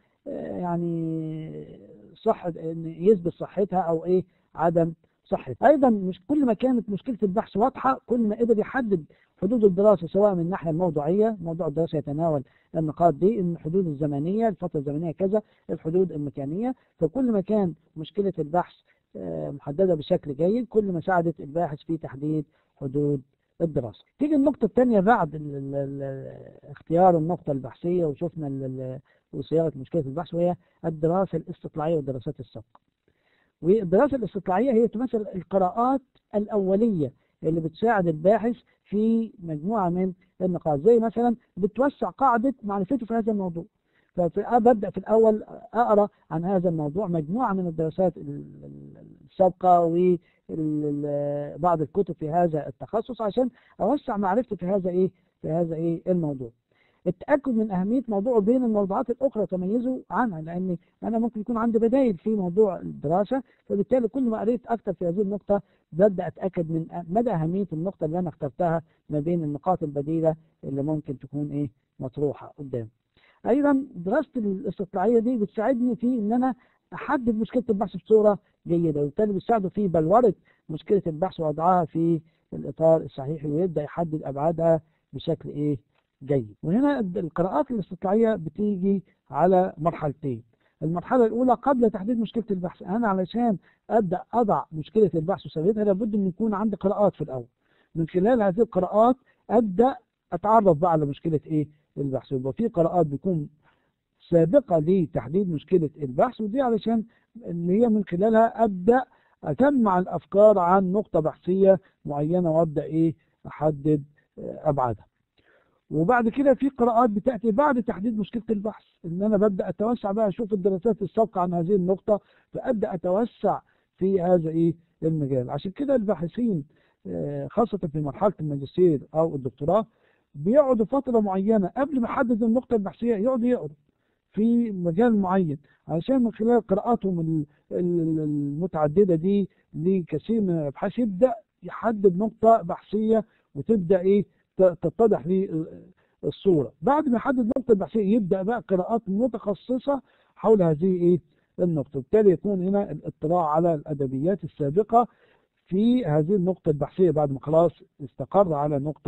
يعني صح يثبت صحتها او ايه عدم صحتها ايضا مش كل ما كانت مشكلة البحث واضحة كل ما قدر يحدد حدود الدراسة سواء من الناحية الموضوعية موضوع الدراسة يتناول النقاط دي الحدود الزمنية الفترة الزمنية كذا الحدود المكانية فكل ما كان مشكلة البحث محددة بشكل جيد كل ما ساعدت الباحث في تحديد حدود الدراسة تيجي النقطة الثانية بعد ال ال ال اختيار النقطة البحثية وشفنا وصياغة مشكلة البحث وهي الدراسة الاستطلاعية والدراسات السابقة والدراسة الاستطلاعية هي تمثل القراءات الأولية اللي بتساعد الباحث في مجموعة من النقاط زي مثلا بتوسع قاعدة معرفته في هذا الموضوع فببدأ في الأول أقرأ عن هذا الموضوع مجموعة من الدراسات السابقة وبعض الكتب في هذا التخصص عشان أوسع معرفتي في هذا إيه في هذا إيه الموضوع التأكد من أهمية موضوع بين الموضوعات الأخرى تميزوا عنها لأن أنا ممكن يكون عندي بدائل في موضوع الدراسة فبالتالي كل ما قريت أكثر في هذه النقطة ببدأ أتأكد من مدى أهمية النقطة اللي أنا اخترتها ما بين النقاط البديلة اللي ممكن تكون إيه مطروحة قدام أيضا دراسة الاستطلاعية دي بتساعدني في إن أنا أحدد مشكلة البحث بصورة جيدة وبالتالي بتساعده في بلورة مشكلة البحث ووضعها في الإطار الصحيح ويبدأ يحدد أبعادها بشكل إيه جيد وهنا القراءات الاستطلاعية بتيجي على مرحلتين المرحلة الأولى قبل تحديد مشكلة البحث أنا علشان أبدأ أضع مشكلة البحث وسببها لابد أن يكون عندي قراءات في الأول من خلال هذه القراءات أبدأ أتعرف بقى على مشكلة إيه البحث يبقى في قراءات بيكون سابقة لتحديد مشكلة البحث ودي علشان اللي هي من خلالها أبدأ أجمع الأفكار عن نقطة بحثية معينة وأبدأ إيه أحدد أبعادها وبعد كده في قراءات بتأتي بعد تحديد مشكلة البحث ان انا ببدأ اتوسع بقى اشوف الدراسات السابقة عن هذه النقطة فابدأ اتوسع في هذا ايه المجال عشان كده الباحثين خاصة في مرحلة الماجستير او الدكتوراه بيقعدوا فترة معينة قبل ما يحدد النقطة البحثية يقعدوا يقروا في مجال معين علشان من خلال قراءاتهم المتعددة دي لكثير من الابحاث يبدأ يحدد نقطة بحثية وتبدأ ايه تتضح لي الصورة بعد ما يحدد النقطة البحثية يبدأ بقى قراءات متخصصة حول هذه ايه النقطة بالتالي يكون هنا الاطلاع على الأدبيات السابقة في هذه النقطة البحثية بعد ما خلاص استقر على نقطة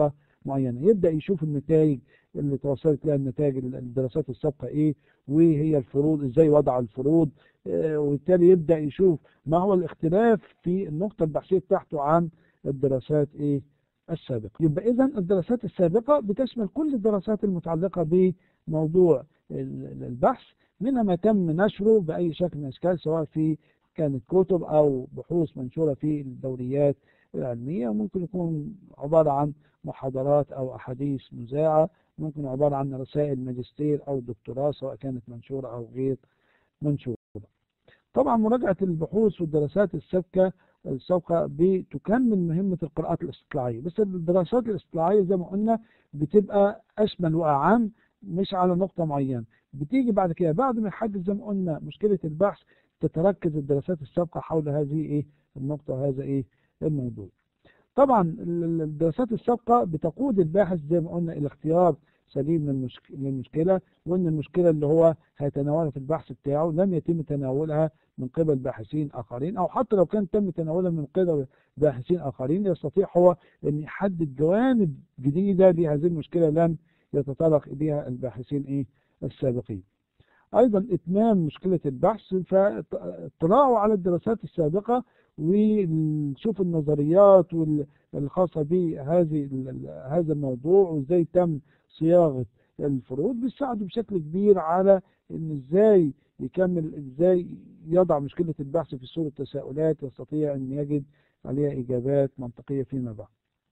معينة يبدأ يشوف النتائج اللي توصلت لها النتائج الدراسات السابقة ايه وهي الفروض ازاي وضع الفروض آه، وبالتالي يبدأ يشوف ما هو الاختلاف في النقطة البحثية بتاعته عن الدراسات ايه السابقة يبقى اذا الدراسات السابقة بتشمل كل الدراسات المتعلقة بموضوع ال- البحث منها ما تم نشره بأي شكل من الأشكال سواء في كانت كتب أو بحوث منشورة في الدوريات العلمية ممكن يكون عبارة عن محاضرات أو أحاديث مذاعة ممكن عبارة عن رسائل ماجستير أو دكتوراه سواء كانت منشورة أو غير منشورة طبعا مراجعة البحوث والدراسات السابقة السابقة بتكمل مهمة القراءات الاستطلاعية بس الدراسات الاستطلاعية زي ما قلنا بتبقى أشمل وأعم مش على نقطة معينة بتيجي بعد كده بعد ما يحدد زي ما قلنا مشكلة البحث تتركز الدراسات السابقة حول هذه إيه النقطة وهذا إيه الموضوع طبعا ال- ال- الدراسات السابقة بتقود الباحث زي ما قلنا إلى اختيار سليم للمشك- للمشكلة وإن المشكلة اللي هو هيتناولها في البحث بتاعه لم يتم تناولها من قبل باحثين آخرين أو حتى لو كان تم تناولها من قبل باحثين آخرين يستطيع هو أن يحدد جوانب جديدة لهذه المشكلة لم يتطرق إليها الباحثين إيه السابقين أيضا إتمام مشكلة البحث فاطلاعه على الدراسات السابقة ونشوف النظريات وال- الخاصة بهذه ال- هذا الموضوع وإزاي تم صياغة الفروض بيساعده بشكل كبير على إن إزاي يكمل إزاي يضع مشكلة البحث في صورة تساؤلات يستطيع أن يجد عليها إجابات منطقية فيما بعد.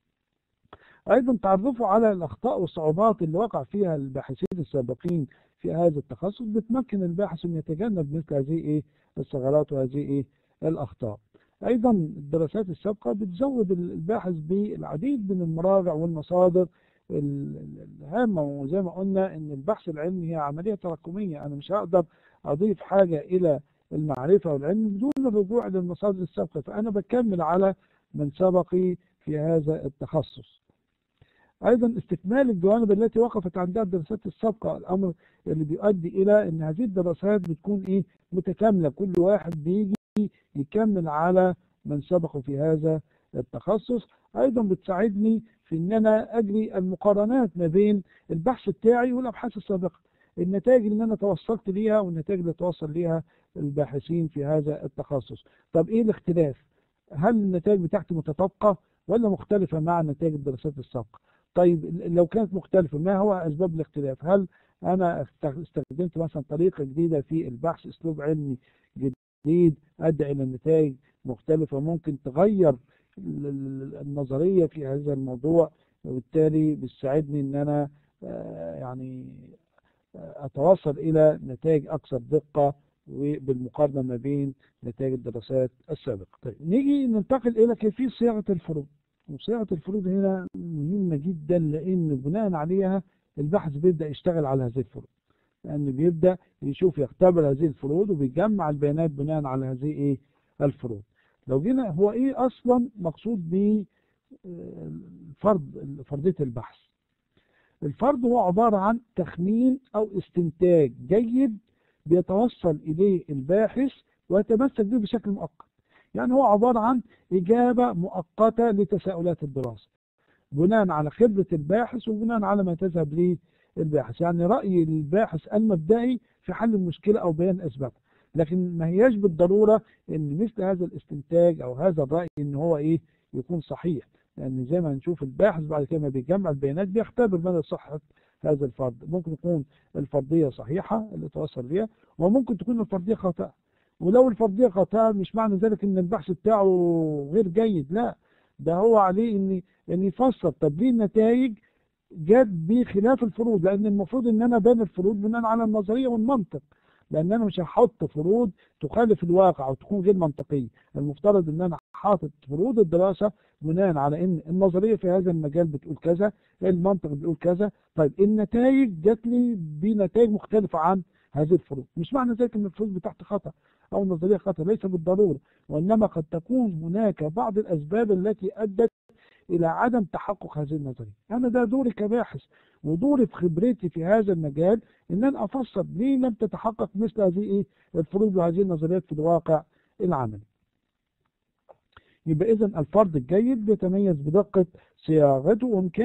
أيضا تعرفه على الأخطاء والصعوبات اللي وقع فيها الباحثين السابقين في هذا التخصص بتمكن الباحث أن يتجنب مثل هذه إيه الثغرات وهذه إيه الأخطاء. أيضا الدراسات السابقة بتزود الباحث بالعديد من المراجع والمصادر ال- ال- الهامة وزي ما قلنا إن البحث العلمي هي عملية تراكمية أنا مش هقدر أضيف حاجة إلى المعرفة والعلم بدون الرجوع للمصادر السابقة فأنا بكمل على من سبقي في هذا التخصص أيضا استكمال الجوانب التي وقفت عندها الدراسات السابقة الأمر اللي بيؤدي إلى أن هذه الدراسات بتكون إيه متكاملة كل واحد بيجي يكمل على من سبقه في هذا التخصص أيضا بتساعدني في أن أنا أجري المقارنات ما بين البحث بتاعي والأبحاث السابقة النتائج اللي أنا توصلت ليها والنتائج اللي توصل ليها الباحثين في هذا التخصص طب إيه الاختلاف هل النتائج بتاعتي متطابقة ولا مختلفة مع نتائج الدراسات السابقة طيب لو كانت مختلفة ما هو أسباب الاختلاف هل أنا است- استخدمت مثلا طريقة جديدة في البحث أسلوب علمي جديد أدى إلى نتائج مختلفة ممكن تغير ال- ال- النظرية في هذا الموضوع وبالتالي بتساعدني إن أنا آه، يعني آه، أتوصل إلى نتائج أكثر دقة وبالمقارنة ما بين نتائج الدراسات السابقة طيب نيجي ننتقل إلى كيفية صياغة الفروض وصياغة الفروض هنا مهمة جدا لأن بناء عليها الباحث بيبدأ يشتغل على هذه الفروض لأنه بيبدأ يشوف يختبر هذه الفروض وبيجمع البيانات بناء على هذه إيه الفروض لو جينا هو إيه أصلا مقصود ب آه، الفرض فرضية البحث الفرض هو عبارة عن تخمين أو استنتاج جيد بيتوصل إليه الباحث ويتمسك به بشكل مؤقت يعني هو عبارة عن إجابة مؤقتة لتساؤلات الدراسة بناء على خبرة الباحث وبناء على ما تذهب ليه الباحث يعني رأي الباحث المبدئي في حل المشكلة أو بيان أسبابها لكن ما هياش بالضرورة ان مثل هذا الاستنتاج او هذا الرأي ان هو ايه يكون صحيح لان زي ما هنشوف الباحث بعد كده ما بيجمع البيانات بيختبر مدى صحة هذا الفرض ممكن يكون الفرضية صحيحة اللي توصل ليها وممكن تكون الفرضية خاطئة ولو الفرضية خاطئة مش معنى ذلك ان البحث بتاعه غير جيد لا ده هو عليه ان ان يفسر طب ليه النتائج جت بخلاف الفروض لان المفروض ان انا بان الفروض بناء على النظريه والمنطق لان انا مش هحط فروض تخالف الواقع او تكون غير منطقيه المفترض ان انا حاطط فروض الدراسه بناء على ان النظريه في هذا المجال بتقول كذا المنطق بيقول كذا طيب النتائج جات لي بنتائج مختلفه عن هذه الفروض مش معنى ذلك ان الفروض بتاعتي خطا او النظريه خطا ليس بالضروره وانما قد تكون هناك بعض الاسباب التي ادت الى عدم تحقق هذه النظريه انا ده دوري كباحث ودوري في خبرتي في هذا المجال ان انا افسر ليه لم تتحقق مثل هذه ايه الفروض وهذه النظريات في الواقع العملي يبقى اذا الفرد الجيد بيتميز بدقه صياغته وامكان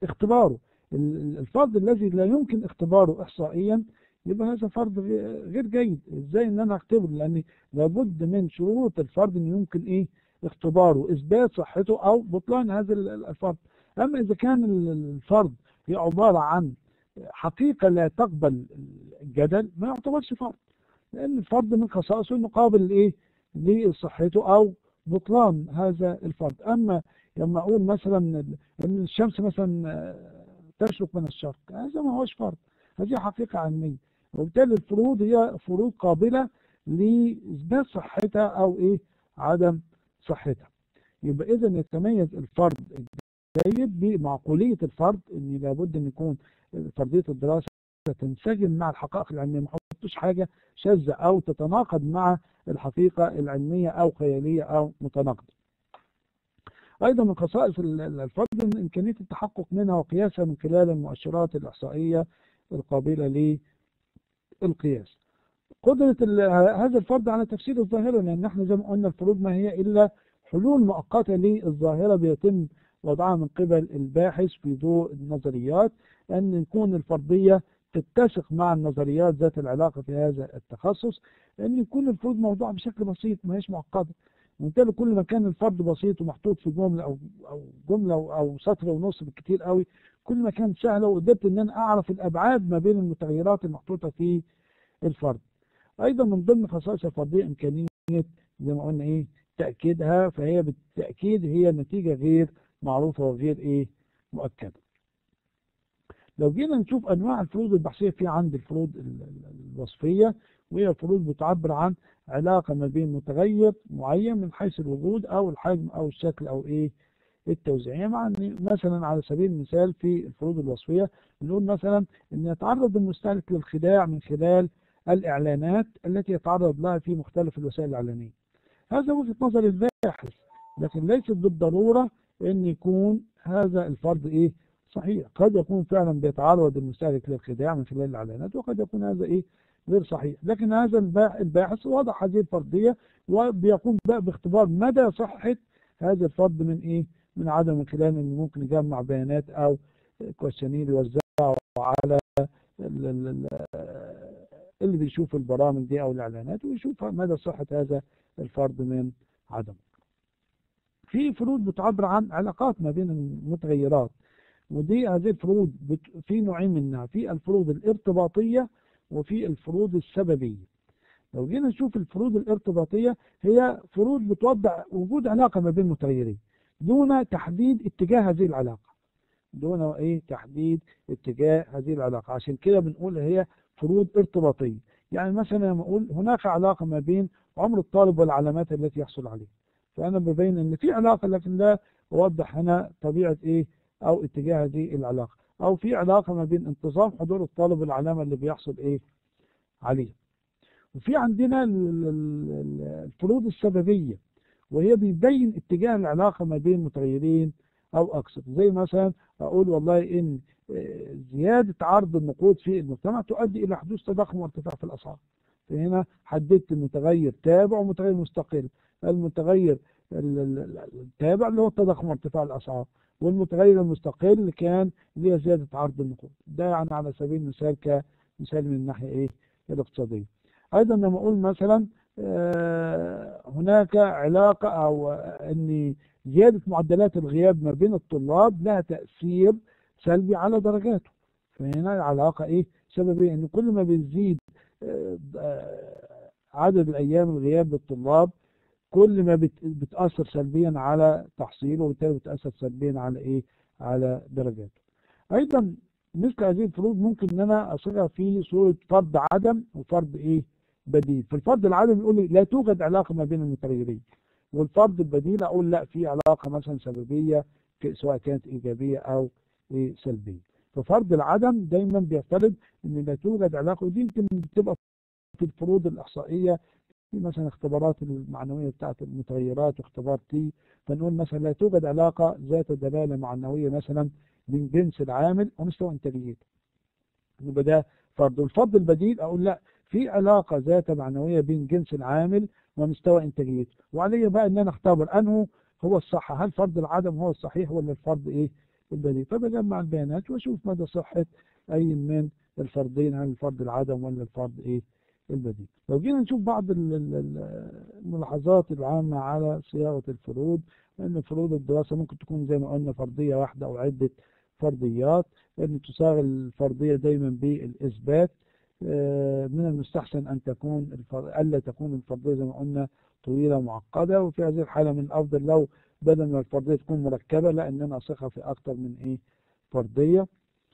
اختباره ال- ال- الفرد الذي لا يمكن اختباره احصائيا يبقى هذا فرد غي- غير جيد ازاي ان انا اختبره لان لابد من شروط الفرد ان يمكن ايه اختباره اثبات صحته او بطلان هذا ال- ال- الفرد اما اذا كان ال- الفرد هي عباره عن حقيقه لا تقبل الجدل ما يعتبرش فرد لان الفرد من خصائصه انه قابل لايه لصحته او بطلان هذا الفرد اما لما اقول مثلا ان الشمس مثلا آه، تشرق من الشرق هذا ما هوش فرد هذه حقيقه علميه وبالتالي الفروض هي فروض قابله لاثبات صحتها او ايه عدم صحتها يبقى اذا يتميز الفرد الجيد بمعقوليه الفرد ان لابد ان يكون فرضيه الدراسه تنسجم مع الحقائق العلميه ما يحطوش حاجه شاذه او تتناقض مع الحقيقه العلميه او خياليه او متناقضه. ايضا من خصائص ال- ال- الفرد من امكانيه التحقق منها وقياسها من خلال المؤشرات الاحصائيه القابله للقياس. قدره ال- هذا الفرد على تفسير الظاهره لان احنا زي ما قلنا الفروض ما هي الا حلول مؤقته للظاهره بيتم وضعها من قبل الباحث في ضوء النظريات أن يكون الفرضية تتسق مع النظريات ذات العلاقة في هذا التخصص أن يكون الفروض موضوع بشكل بسيط ما هيش معقدة وبالتالي كل ما كان الفرد بسيط ومحطوط في جملة أو أو جملة أو أو سطر ونص بالكتير قوي كل ما كان سهلة وقدرت إن أنا أعرف الأبعاد ما بين المتغيرات المحطوطة في الفرد. أيضا من ضمن خصائص الفردية إمكانية زي ما قلنا إيه تأكيدها فهي بالتأكيد هي نتيجة غير معروفة وغير إيه مؤكدة. لو جينا نشوف انواع الفروض البحثيه في عند الفروض ال- ال- الوصفيه وهي فروض بتعبر عن علاقه ما بين متغير معين من حيث الوجود او الحجم او الشكل او ايه التوزيعيه مع ان مثلا على سبيل المثال في الفروض الوصفيه بنقول مثلا ان يتعرض المستهلك للخداع من خلال الاعلانات التي يتعرض لها في مختلف الوسائل الاعلانيه. هذا وجهه نظر الباحث لكن ليست بالضروره ان يكون هذا الفرض ايه صحيح قد يكون فعلا بيتعرض المستهلك للخداع من خلال الاعلانات وقد يكون هذا ايه غير صحيح لكن هذا الباح- الباحث وضع هذه الفرديه وبيقوم بقى باختبار مدى صحه هذا الفرد من ايه من عدم من خلال انه ممكن يجمع بيانات او كويشنير يوزعه على ال- ال- ال- اللي بيشوف البرامج دي او الاعلانات ويشوف مدى صحه هذا الفرد من عدمه في فروض بتعبر عن علاقات ما بين المتغيرات ودي هذه الفروض بت- في نوعين منها في الفروض الارتباطية وفي الفروض السببية لو جينا نشوف الفروض الارتباطية هي فروض بتوضع وجود علاقة ما بين متغيرين دون تحديد اتجاه هذه العلاقة دون ايه تحديد اتجاه هذه العلاقة عشان كده بنقول هي فروض ارتباطية يعني مثلا لما اقول هناك علاقة ما بين عمر الطالب والعلامات التي يحصل عليها فانا ببين ان في علاقة لكن لا اوضح هنا طبيعة ايه او اتجاه هذه العلاقة او في علاقة ما بين انتظام حضور الطالب والعلامة اللي بيحصل ايه عليها وفي عندنا ال- ال- ال- الفروض السببية وهي بيبين اتجاه العلاقة ما بين متغيرين او اكثر زي مثلا اقول والله ان آه، زيادة عرض النقود في المجتمع تؤدي الى حدوث تضخم وارتفاع في الاسعار فهنا حددت المتغير تابع ومتغير مستقل المتغير ال- ال- ال- التابع اللي هو التضخم وارتفاع الاسعار والمتغير المستقل كان اللي هي زيادة عرض النقود ده يعني على سبيل المثال كمثال من الناحية ايه الاقتصادية ايضا لما اقول مثلا آه، هناك علاقة او ان زيادة معدلات الغياب ما بين الطلاب لها تأثير سلبي على درجاته فهنا العلاقة ايه سببية ان كل ما بنزيد آه، آه، عدد الايام الغياب للطلاب كل ما بت- بتأثر سلبيا على تحصيله وبالتالي بتأثر سلبيا على ايه على درجاته ايضا مثل هذه الفروض ممكن ان انا اصيغها في صورة فرض عدم وفرض ايه بديل في الفرض العدم يقول لي لا توجد علاقة ما بين المتغيرين والفرض البديل اقول لا في علاقة مثلا سببية ك- سواء كانت ايجابية او إيه سلبية ففرض العدم دايما بيفترض ان لا توجد علاقة ودي يمكن بتبقى في الفروض الاحصائية في مثلا اختبارات المعنوية بتاعت المتغيرات واختبار تي فنقول مثلا لا توجد علاقة ذات دلالة معنوية مثلا من جنس العامل ومستوى انتاجيته يبقى ده فرض والفرض البديل اقول لا في علاقة ذات معنوية بين جنس العامل ومستوى انتاجيته وعلي بقى ان انا اختبر انه هو الصح هل فرض العدم هو الصحيح ولا الفرض ايه البديل فبجمع البيانات واشوف مدى صحة اي من الفردين هل الفرد العدم ولا الفرد ايه البديل لو جينا نشوف بعض ال- ال- ال- الملاحظات العامة على صياغة الفروض ان فروض الدراسة ممكن تكون زي ما قلنا فردية واحدة او عدة فرديات ان تصاغ الفردية دايما بالاثبات آه، من المستحسن ان تكون الفر... الا تكون الفردية زي ما قلنا طويلة معقدة وفي هذه الحالة من الافضل لو بدل ما الفردية تكون مركبة لا ان انا اصيغها في اكتر من ايه فردية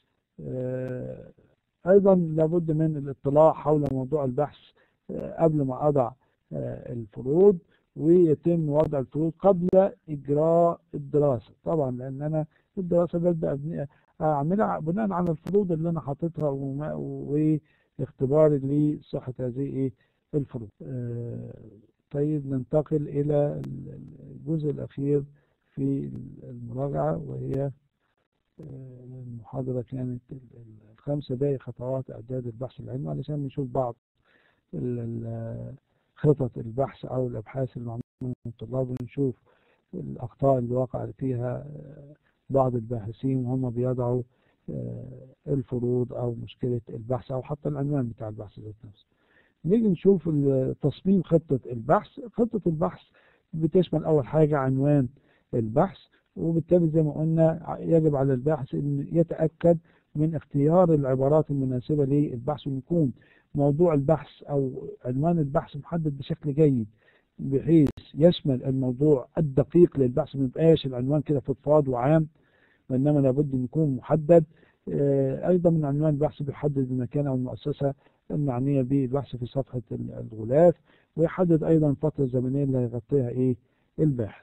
آه، ايضا لابد من الاطلاع حول موضوع البحث آه، قبل ما اضع آه، الفروض ويتم وضع الفروض قبل اجراء الدراسة طبعا لان انا الدراسة ببدأ أبني- اعملها بناء على الفروض اللي انا حاططها وما- واختباري لصحة هذه ايه الفروض آه، طيب ننتقل الى الجزء الاخير في المراجعة وهي آه، المحاضرة كانت ال- ال- الخمسة باقي خطوات إعداد البحث العلمي علشان نشوف بعض ال- ال- خطط البحث أو الأبحاث المعمولة من الطلاب ونشوف الأخطاء اللي وقع فيها آه، بعض الباحثين وهم بيضعوا آه، الفروض أو مشكلة البحث أو حتى العنوان بتاع البحث ذات نفسه. نيجي نشوف ال- تصميم خطة البحث، خطة البحث بتشمل أول حاجة عنوان البحث وبالتالي زي ما قلنا ع- يجب على الباحث أن يتأكد من اختيار العبارات المناسبة للبحث وأن يكون موضوع البحث أو عنوان البحث محدد بشكل جيد بحيث يشمل الموضوع الدقيق للبحث ما يبقاش العنوان كده فضفاض وعام وإنما لابد أن يكون محدد آه، أيضا من عنوان البحث بيحدد المكان أو المؤسسة المعنية بالبحث في صفحة ال- الغلاف ويحدد أيضا الفترة الزمنية اللي هيغطيها إيه الباحث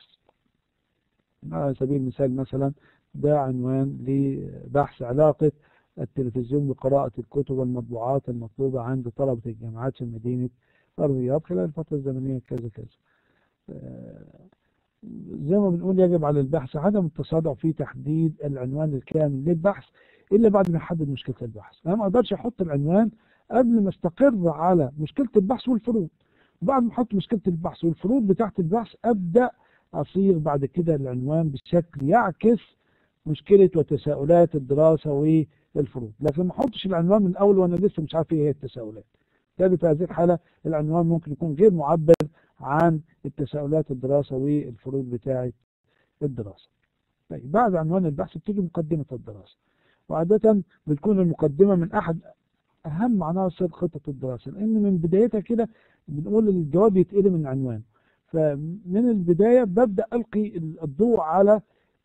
على سبيل المثال مثلا ده عنوان لبحث علاقة التلفزيون بقراءة الكتب والمطبوعات المطلوبة عند طلبة الجامعات في مدينة الرياض خلال الفترة الزمنية كذا كذا آه، زي ما بنقول يجب على البحث عدم التصادع في تحديد العنوان الكامل للبحث إلا بعد ما يحدد مشكلة البحث أنا ما أقدرش أحط العنوان قبل ما استقر على مشكلة البحث والفروض بعد ما أحط مشكلة البحث والفروض بتاعة البحث أبدأ أصيغ بعد كده العنوان بشكل يعكس مشكلة وتساؤلات الدراسة والفروض لكن ما احطش العنوان من الأول وأنا لسه مش عارف إيه هي التساؤلات بالتالي في هذه الحالة العنوان ممكن يكون غير معبر عن التساؤلات الدراسة والفروض بتاعة الدراسة طيب بعد عنوان البحث بتيجي مقدمة الدراسة وعادة بتكون المقدمة من أحد أهم عناصر خطة الدراسة لأن من بدايتها كده بنقول الجواب يتقلي من العنوان فمن البداية ببدأ ألقي الضوء على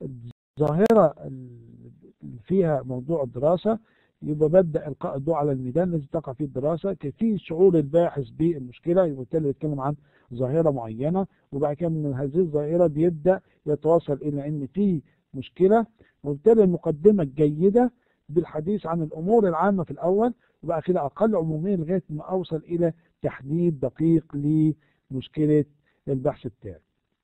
الظاهرة اللي فيها موضوع الدراسة يبقى ببدأ إلقاء الضوء على الميدان الذي تقع فيه الدراسة كيفية شعور الباحث بالمشكلة يبقى بالتالي بيتكلم عن ظاهرة معينة وبعد كده من هذه الظاهرة بيبدأ يتواصل إلى إن في مشكلة وبالتالي المقدمة الجيدة بالحديث عن الأمور العامة في الأول وبعد كده أقل عمومية لغاية ما أوصل إلى تحديد دقيق لمشكلة البحث بتاعي.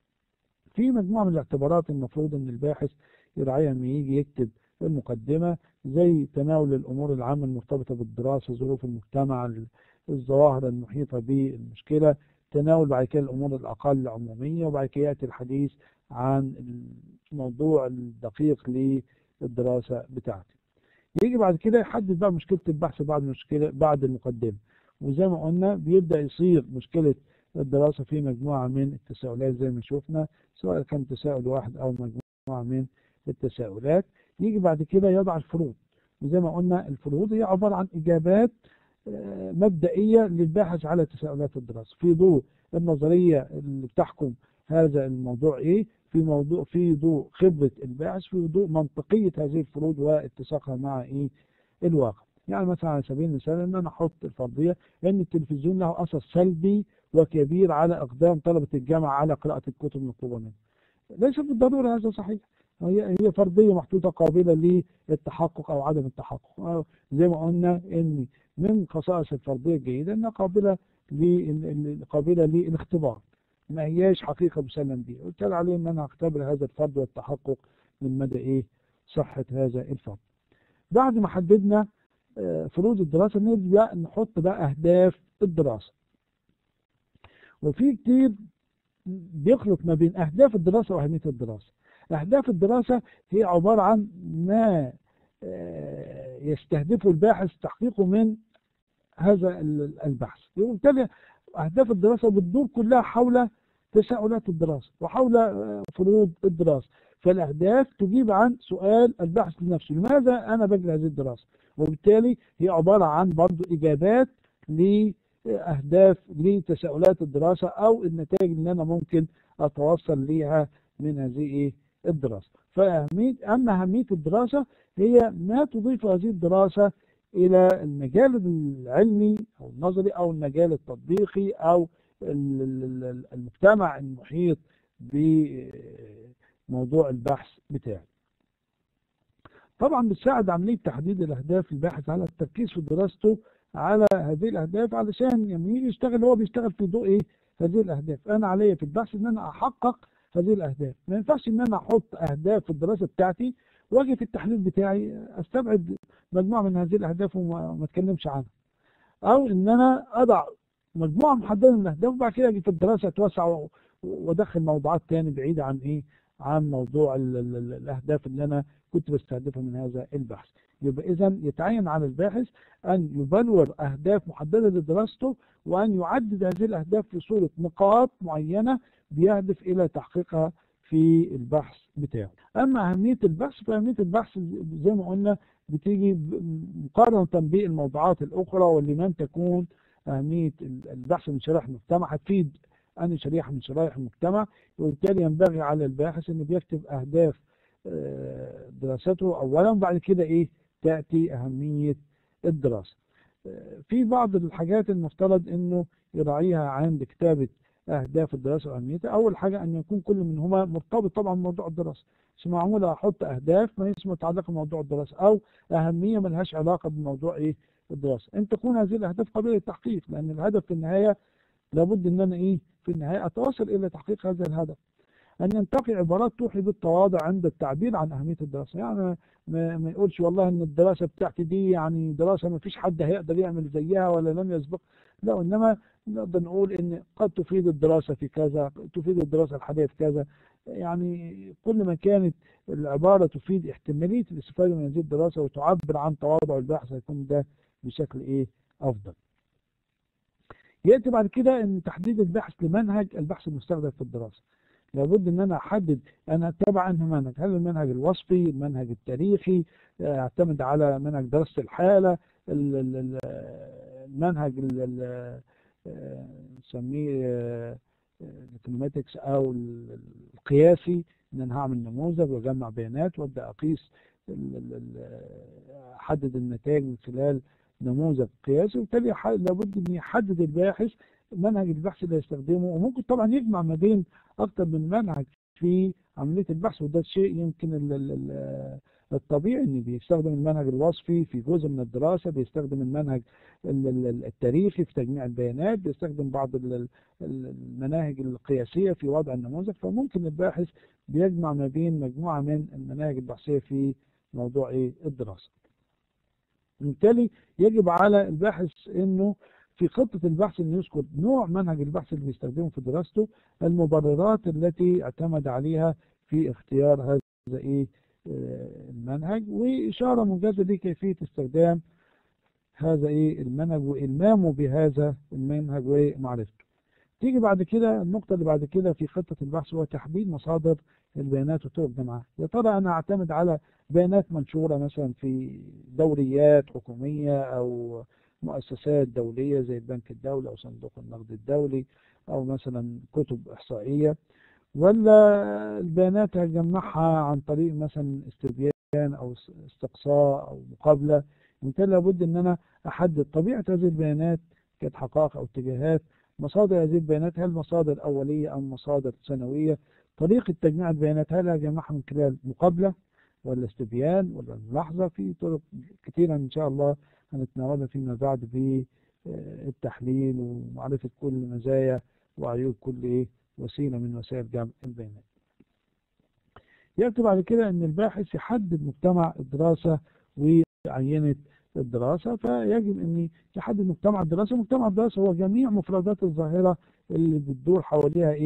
في مجموعة من الاعتبارات المفروض إن الباحث يراعيها لما يجي يكتب المقدمة زي تناول الأمور العامة المرتبطة بالدراسة ظروف المجتمع الظواهر المحيطة بالمشكلة تناول بعد كده الأمور الأقل عمومية وبعد كده يأتي الحديث عن الموضوع الدقيق للدراسة بتاعتي يجي بعد كده يحدد بقى مشكلة البحث بعد مشكلة بعد المقدمة وزي ما قلنا بيبدأ يصيغ مشكلة الدراسة في مجموعة من التساؤلات زي ما شفنا سواء كان تساؤل واحد أو مجموعة من التساؤلات يجي بعد كده يضع الفروض وزي ما قلنا الفروض هي عبارة عن إجابات مبدئية للباحث على تساؤلات الدراسة في ضوء النظرية اللي بتحكم هذا الموضوع إيه في موضوع في ضوء خبرة الباحث في ضوء منطقية هذه الفروض واتساقها مع إيه الواقع يعني مثلا على سبيل المثال ان انا احط الفرضيه ان التلفزيون له اثر سلبي وكبير على اقدام طلبه الجامعه على قراءه الكتب المطلوبه منهم. ليس بالضروره هذا صحيح. هي هي فرضيه محطوطه قابله للتحقق او عدم التحقق. زي ما قلنا ان من خصائص الفرضيه الجيده انها قابله قابله للاختبار. ما هياش حقيقه مسلم بها، وبالتالي علي ان انا اختبر هذا الفرض والتحقق من مدى ايه صحه هذا الفرض. بعد ما حددنا فروض الدراسة نبدأ نحط بقى أهداف الدراسة وفي كتير بيخلط ما بين أهداف الدراسة وأهمية الدراسة أهداف الدراسة هي عبارة عن ما يستهدفه الباحث تحقيقه من هذا البحث وبالتالي أهداف الدراسة بتدور كلها حول تساؤلات الدراسة وحول فروض الدراسة فالأهداف تجيب عن سؤال البحث لنفسه لماذا أنا بجري هذه الدراسة وبالتالي هي عبارة عن برضو إجابات لأهداف لتساؤلات الدراسة أو النتائج اللي أنا ممكن أتوصل ليها من هذه الدراسة فأهمية أما أهمية الدراسة هي ما تضيف هذه الدراسة إلى المجال العلمي أو النظري أو المجال التطبيقي أو المجتمع المحيط بموضوع البحث بتاعي طبعا بتساعد عملية تحديد الأهداف الباحث على التركيز في دراسته على هذه الأهداف علشان لما يجي يشتغل هو بيشتغل في ضوء إيه هذه الأهداف أنا عليا في البحث إن أنا أحقق هذه الأهداف ما ينفعش إن أنا أحط أهداف في الدراسة بتاعتي واجي في التحليل بتاعي استبعد مجموعة من هذه الأهداف وما اتكلمش عنها أو إن أنا أضع مجموعة محددة من الأهداف وبعد كده أجي في الدراسة أتوسع وأدخل موضوعات تاني بعيدة عن إيه عن موضوع ال ال ال الأهداف اللي أنا كنت بستهدفها من هذا البحث يبقى إذا يتعين على الباحث أن يبلور أهداف محددة لدراسته وأن يعدد هذه الأهداف في صورة نقاط معينة بيهدف إلى تحقيقها في البحث بتاعه أما أهمية البحث فأهمية البحث زي ما قلنا بتيجي مقارنة بالموضوعات الأخرى ولمن تكون أهمية البحث من شرائح المجتمع هتفيد أنهي شريحة من شرائح المجتمع وبالتالي ينبغي على الباحث أنه بيكتب أهداف دراسته أولا وبعد كده إيه تأتي أهمية الدراسة في بعض الحاجات المفترض أنه يراعيها عند كتابة أهداف الدراسة وأهميتها أول حاجة أن يكون كل منهما مرتبط طبعا بموضوع الدراسة مش معمول أحط أهداف ما هيش متعلقة بموضوع الدراسة أو أهمية ما لهاش علاقة بموضوع إيه الدراسة أن تكون هذه الأهداف قابلة للتحقيق لأن الهدف في النهاية لابد أن أنا إيه في النهاية أتواصل إلى تحقيق هذا الهدف أن ينتقي عبارات توحي بالتواضع عند التعبير عن أهمية الدراسة يعني ما, ما يقولش والله أن الدراسة بتاعتي دي يعني دراسة ما فيش حد هيقدر يعمل زيها ولا لم يسبق لا إنما نقدر نقول ان قد تفيد الدراسة في كذا تفيد الدراسة الحالية في كذا يعني كل ما كانت العبارة تفيد احتمالية الاستفادة من هذه الدراسة وتعبر عن تواضع الباحث هيكون ده بشكل ايه افضل يأتي بعد كده ان تحديد البحث لمنهج البحث المستخدم في الدراسة لابد ان انا احدد انا اتبع انه منهج هل المنهج الوصفي المنهج التاريخي اعتمد على منهج دراسة الحالة المنهج نسميه الكينوماتكس او القياسي ان انا هعمل نموذج واجمع بيانات وابدا اقيس احدد النتائج من خلال نموذج قياسي وبالتالي لابد ان يحدد الباحث منهج البحث اللي هيستخدمه وممكن طبعا يجمع ما بين اكثر من منهج في عمليه البحث وده شيء يمكن ال ال الطبيعي ان بيستخدم المنهج الوصفي في جزء من الدراسة بيستخدم المنهج التاريخي في تجميع البيانات بيستخدم بعض المناهج القياسية في وضع النموذج فممكن الباحث بيجمع ما بين مجموعة من المناهج البحثية في موضوع ايه الدراسة بالتالي يجب على الباحث انه في خطة البحث انه يذكر نوع منهج البحث اللي بيستخدمه في دراسته المبررات التي اعتمد عليها في اختيار هذا ايه المنهج وإشارة موجزة لكيفية استخدام هذا إيه المنهج وإلمامه بهذا المنهج ومعرفته تيجي بعد كده النقطة اللي بعد كده في خطة البحث هو تحديد مصادر البيانات وطرق جمعها يا ترى أنا أعتمد على بيانات منشورة مثلا في دوريات حكومية أو مؤسسات دولية زي البنك الدولي أو صندوق النقد الدولي أو مثلا كتب إحصائية ولا البيانات هجمعها عن طريق مثلا استبيان او استقصاء او مقابله بالتالي لابد ان انا احدد طبيعه هذه البيانات كانت حقائق او اتجاهات مصادر هذه البيانات هل مصادر اوليه ام مصادر ثانويه طريقه تجميع البيانات هل هجمعها من خلال مقابله ولا استبيان ولا ملاحظه في طرق كثيره ان شاء الله هنتناولها فيما بعد في التحليل ومعرفه كل مزايا وعيوب كل ايه وسيلة من وسائل جمع البيانات يأتي بعد كده أن الباحث يحدد مجتمع الدراسة وعينة الدراسة فيجب أن يحدد مجتمع الدراسة مجتمع الدراسة هو جميع مفردات الظاهرة اللي بتدور حواليها إيه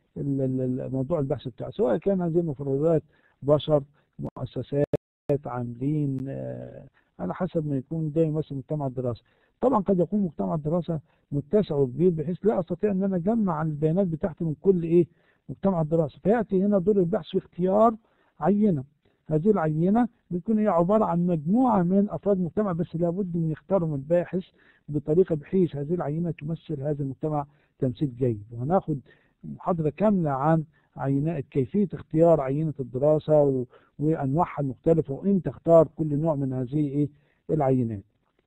ال- ال- ال- موضوع البحث بتاعه سواء كان هذه المفردات بشر مؤسسات عاملين آه، على حسب ما يكون ده يمثل مجتمع الدراسة طبعا قد يكون مجتمع الدراسة متسع وكبير بحيث لا استطيع ان انا اجمع البيانات بتاعتي من كل ايه مجتمع الدراسة فيأتي هنا دور البحث في اختيار عينة هذه العينة بتكون هي عبارة عن مجموعة من أفراد المجتمع بس لابد من يختارهم الباحث بطريقة بحيث هذه العينة تمثل هذا المجتمع تمثيل جيد وهناخد محاضرة كاملة عن عينات كيفية اختيار عينة الدراسة و... وأنواعها المختلفة وإمتى اختار كل نوع من هذه إيه العينات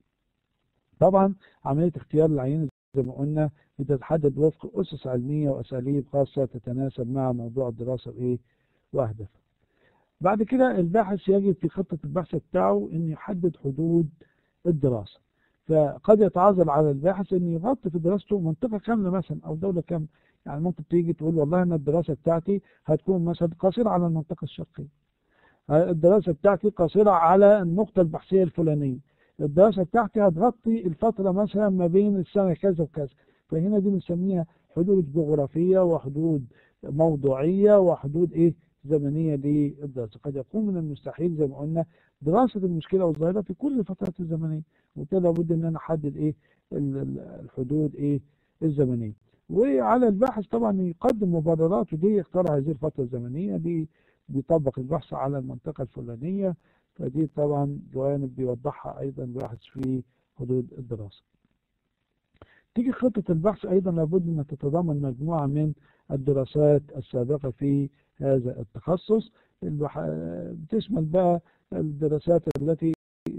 طبعا عملية اختيار العينة زي ما قلنا بتتحدد وفق أسس علمية وأساليب خاصة تتناسب مع موضوع الدراسة وإيه وأهدافها بعد كده الباحث يجب في خطة البحث بتاعه أن يحدد حدود الدراسة فقد يتعذر على الباحث أن يغطي في دراسته منطقة كاملة مثلا أو دولة كاملة يعني ممكن تيجي تقول والله أنا الدراسة بتاعتي هتكون مثلا قصيرة على المنطقة الشرقية الدراسة بتاعتي قصيرة على النقطة البحثية الفلانية الدراسة بتاعتي هتغطي الفترة مثلا ما بين السنة كذا وكذا فهنا دي بنسميها حدود جغرافية وحدود موضوعية وحدود إيه زمنية للدراسة قد يكون من المستحيل زي ما قلنا دراسة المشكلة والظاهرة في كل الفترات الزمنية وبالتالي لابد ان انا احدد ايه ال- ال- الحدود ايه الزمنية وعلى الباحث طبعا يقدم مبررات ودي يختار هذه الفترة الزمنية دي بيطبق البحث على المنطقة الفلانية فدي طبعا جوانب بيوضحها ايضا الباحث في حدود الدراسة تيجي خطة البحث ايضا لابد انها تتضمن مجموعة من الدراسات السابقة في هذا التخصص البح... بتشمل بقى الدراسات التي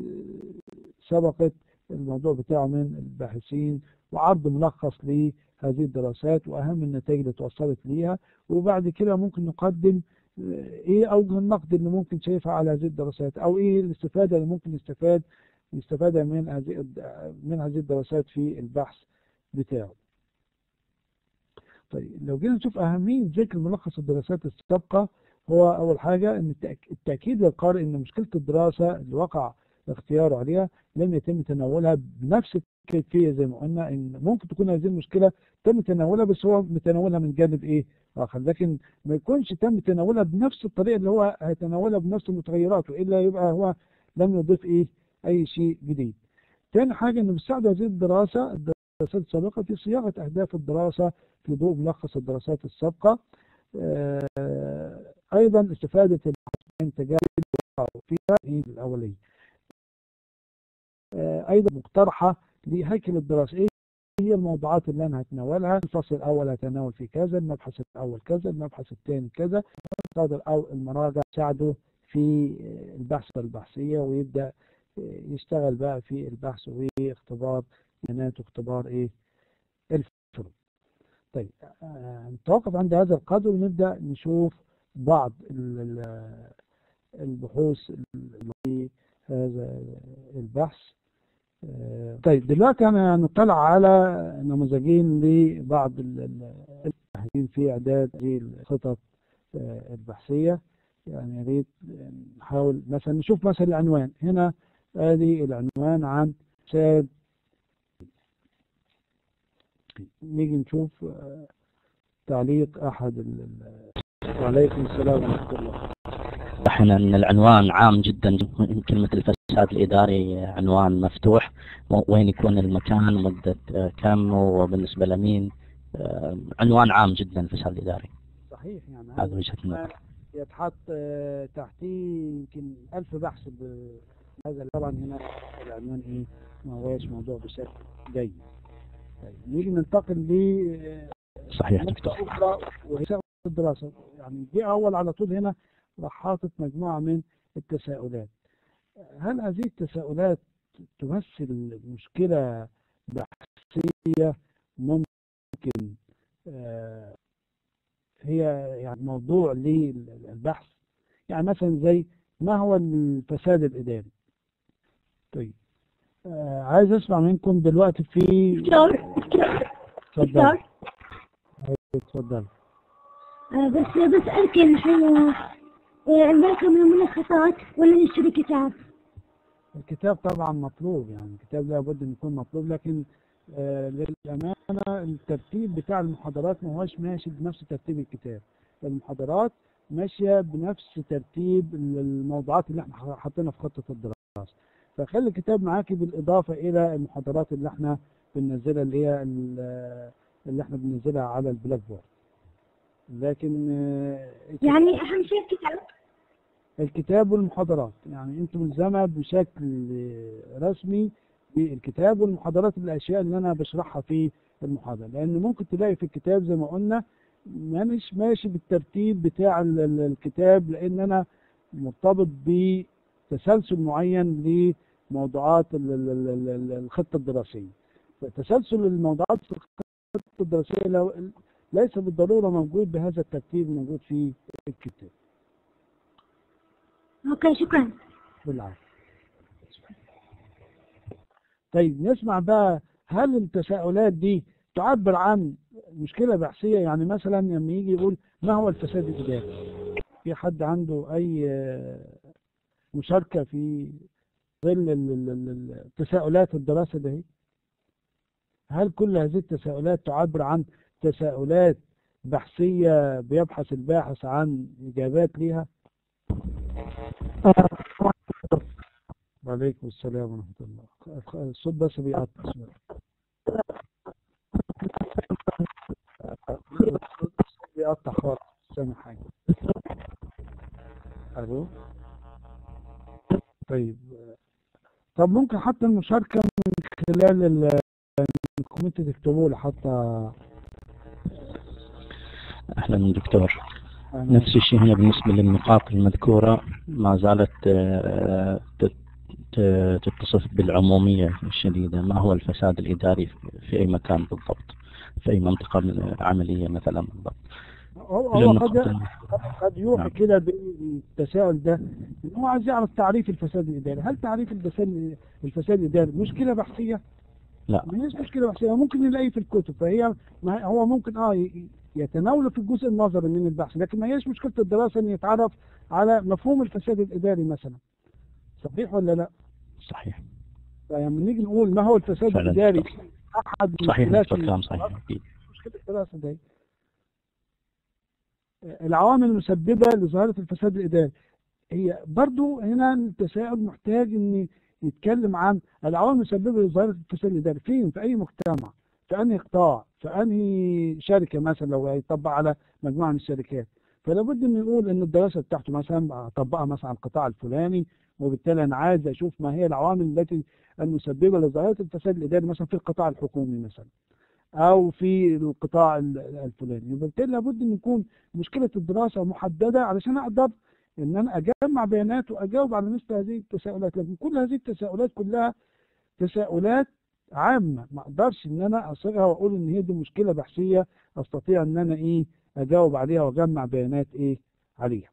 سبقت الموضوع بتاعه من الباحثين وعرض ملخص لهذه الدراسات وأهم النتائج اللي توصلت ليها وبعد كده ممكن نقدم ايه اوجه النقد اللي ممكن شايفها على هذه الدراسات او ايه الاستفادة اللي ممكن يستفاد يستفادها من هذه من هذه الدراسات في البحث بتاعه طيب لو جينا نشوف أهمية ذكر ملخص الدراسات السابقة هو أول حاجة إن التأك- التأكيد للقارئ إن مشكلة الدراسة اللي وقع اختياره عليها لم يتم تناولها بنفس الكيفية زي ما قلنا إن ممكن تكون هذه المشكلة تم تناولها بس هو متناولها من جانب إيه آخر لكن ما يكونش تم تناولها بنفس الطريقة اللي هو هيتناولها بنفس المتغيرات وإلا يبقى هو لم يضيف إيه أي شيء جديد. تاني حاجة إنه بيستعد هذه الدراسة الدراسات السابقة في صياغة أهداف الدراسة في ضوء ملخص الدراسات السابقة آه، أيضا استفادة البحث من تجارب وقعوا فيها هي الأولية آه، أيضا مقترحة لهيكل الدراسة إيه هي الموضوعات اللي أنا هتناولها الفصل الأول هتناول في كذا المبحث الأول كذا المبحث الثاني كذا المصادر أو المراجع تساعده في آه، البحث والبحثية ويبدأ آه، يشتغل بقى في البحث واختبار بيانات واختبار إيه الفروض طيب آه، نتوقف عند هذا القدر ونبدأ نشوف بعض ال- ال- البحوث اللي في هذا البحث آه، طيب دلوقتي أنا نطلع على نموذجين لبعض ال- ال- الباحثين في إعداد هذه الخطط آه، البحثية يعني يا ريت نحاول مثلا نشوف مثلا العنوان هنا ادي العنوان عن ساد نيجي نشوف آه، تعليق أحد ال- ال- وعليكم السلام ورحمة الله احنا ان العنوان عام جدا كلمة الفساد الاداري عنوان مفتوح و- وين يكون المكان مدة آه، كم وبالنسبة لمين آه، عنوان عام جدا الفساد الاداري صحيح يعني هذا هذا وجهة النظر يتحط آه، تحتيه يمكن ألف بحث هذا طبعا هنا العنوان إيه ما هوش موضوع بشكل جيد طيب نيجي ننتقل ل صحيح نقطة دكتور أخرى وهي الدراسة يعني دي أول على طول هنا راح حاطط مجموعة من التساؤلات هل هذه التساؤلات تمثل مشكلة بحثية ممكن آه، هي يعني موضوع للبحث يعني مثلا زي ما هو الفساد الإداري طيب آه، عايز أسمع منكم دلوقتي في دكتور دكتور اتفضل دكتور اتفضل آه، بس بسألك الحين آه، عندكم الملخصات ولا نشتري كتاب؟ الكتاب طبعا مطلوب يعني الكتاب لابد ان يكون مطلوب لكن آه، للأمانة الترتيب بتاع المحاضرات ما هوش ماشي بنفس ترتيب الكتاب المحاضرات ماشية بنفس ترتيب الموضوعات اللي احنا حاطينها في خطة الدراسة فخلي الكتاب معاكي بالإضافة إلى المحاضرات اللي احنا بننزلها اللي هي ال- اللي احنا بننزلها على البلاك بورد لكن آه، يعني أهم شيء الكتاب الكتاب والمحاضرات يعني انت ملزمة بشكل رسمي بالكتاب والمحاضرات الاشياء اللي انا بشرحها في المحاضرة لان ممكن تلاقي في الكتاب زي ما قلنا مانيش ماشي بالترتيب بتاع ال- ال- الكتاب لان انا مرتبط بتسلسل معين لموضوعات ال- ال- ال- ال- ال- الخطة الدراسية فتسلسل الموضوعات في الخطة الدراسية لو- ليس بالضرورة موجود بهذا الترتيب موجود في الكتاب أوكي شكرا بالعافية طيب نسمع بقى هل التساؤلات دي تعبر عن مشكلة بحثية يعني مثلا لما يجي يقول ما هو الفساد الإداري في حد عنده أي آه، مشاركة في ظل ال- ال- ال- التساؤلات الدراسة ده هل كل هذه التساؤلات تعبر عن تساؤلات بحثية بيبحث الباحث عن إجابات ليها وعليكم السلام ورحمة الله الصوت بس بيقطع شوية. الصوت بيقطع خالص مش سامع حاجة ألو طيب طب ممكن حتى المشاركة من خلال ال- الكومنت تكتبوا لي حتى أهلا دكتور أنا- نفس الشيء هنا بالنسبة للنقاط المذكورة ما زالت آه، تت- ت- تتصف بالعمومية الشديدة ما هو الفساد الإداري في أي مكان بالضبط في أي منطقة من- عملية مثلا بالضبط هو إلى هو النقطة قد قد يوحي نعم. كده بالتساؤل ده إن هو عايز يعرف تعريف الفساد الإداري هل تعريف الفساد الفساد الإداري مشكلة بحثية؟ لا. ما هيش مشكلة بحثية ممكن نلاقيه في الكتب فهي ما هو ممكن اه ي- يتناوله في الجزء النظري من البحث لكن ما هيش مشكلة الدراسة ان يتعرف على مفهوم الفساد الإداري مثلا صحيح ولا لا؟ صحيح فلما نيجي نقول ما هو الفساد فعلا. الإداري أحد صحيح مشكلات دكتور كلام صحيح أكيد مشكلة الدراسة دي العوامل المسببة لظاهرة الفساد الإداري هي برضو هنا التساؤل محتاج ان يتكلم عن العوامل المسببة لظاهرة الفساد الإداري فين في أي مجتمع في أنهي قطاع في أنهي شركة مثلا لو هيطبق على مجموعة من الشركات فلا بد ان يقول ان الدراسة بتاعته مثلا اطبقها مثلا على القطاع الفلاني وبالتالي انا عايز اشوف ما هي العوامل التي المسببة لظاهرة الفساد الإداري مثلا في القطاع الحكومي مثلا او في القطاع ال- الفلاني وبالتالي لابد ان يكون مشكله الدراسه محدده علشان اقدر ان انا اجمع بيانات واجاوب على مثل هذه التساؤلات لكن كل هذه التساؤلات كلها تساؤلات عامه ما اقدرش ان انا اصيغها واقول ان هي دي مشكله بحثيه استطيع ان انا ايه اجاوب عليها واجمع بيانات ايه عليها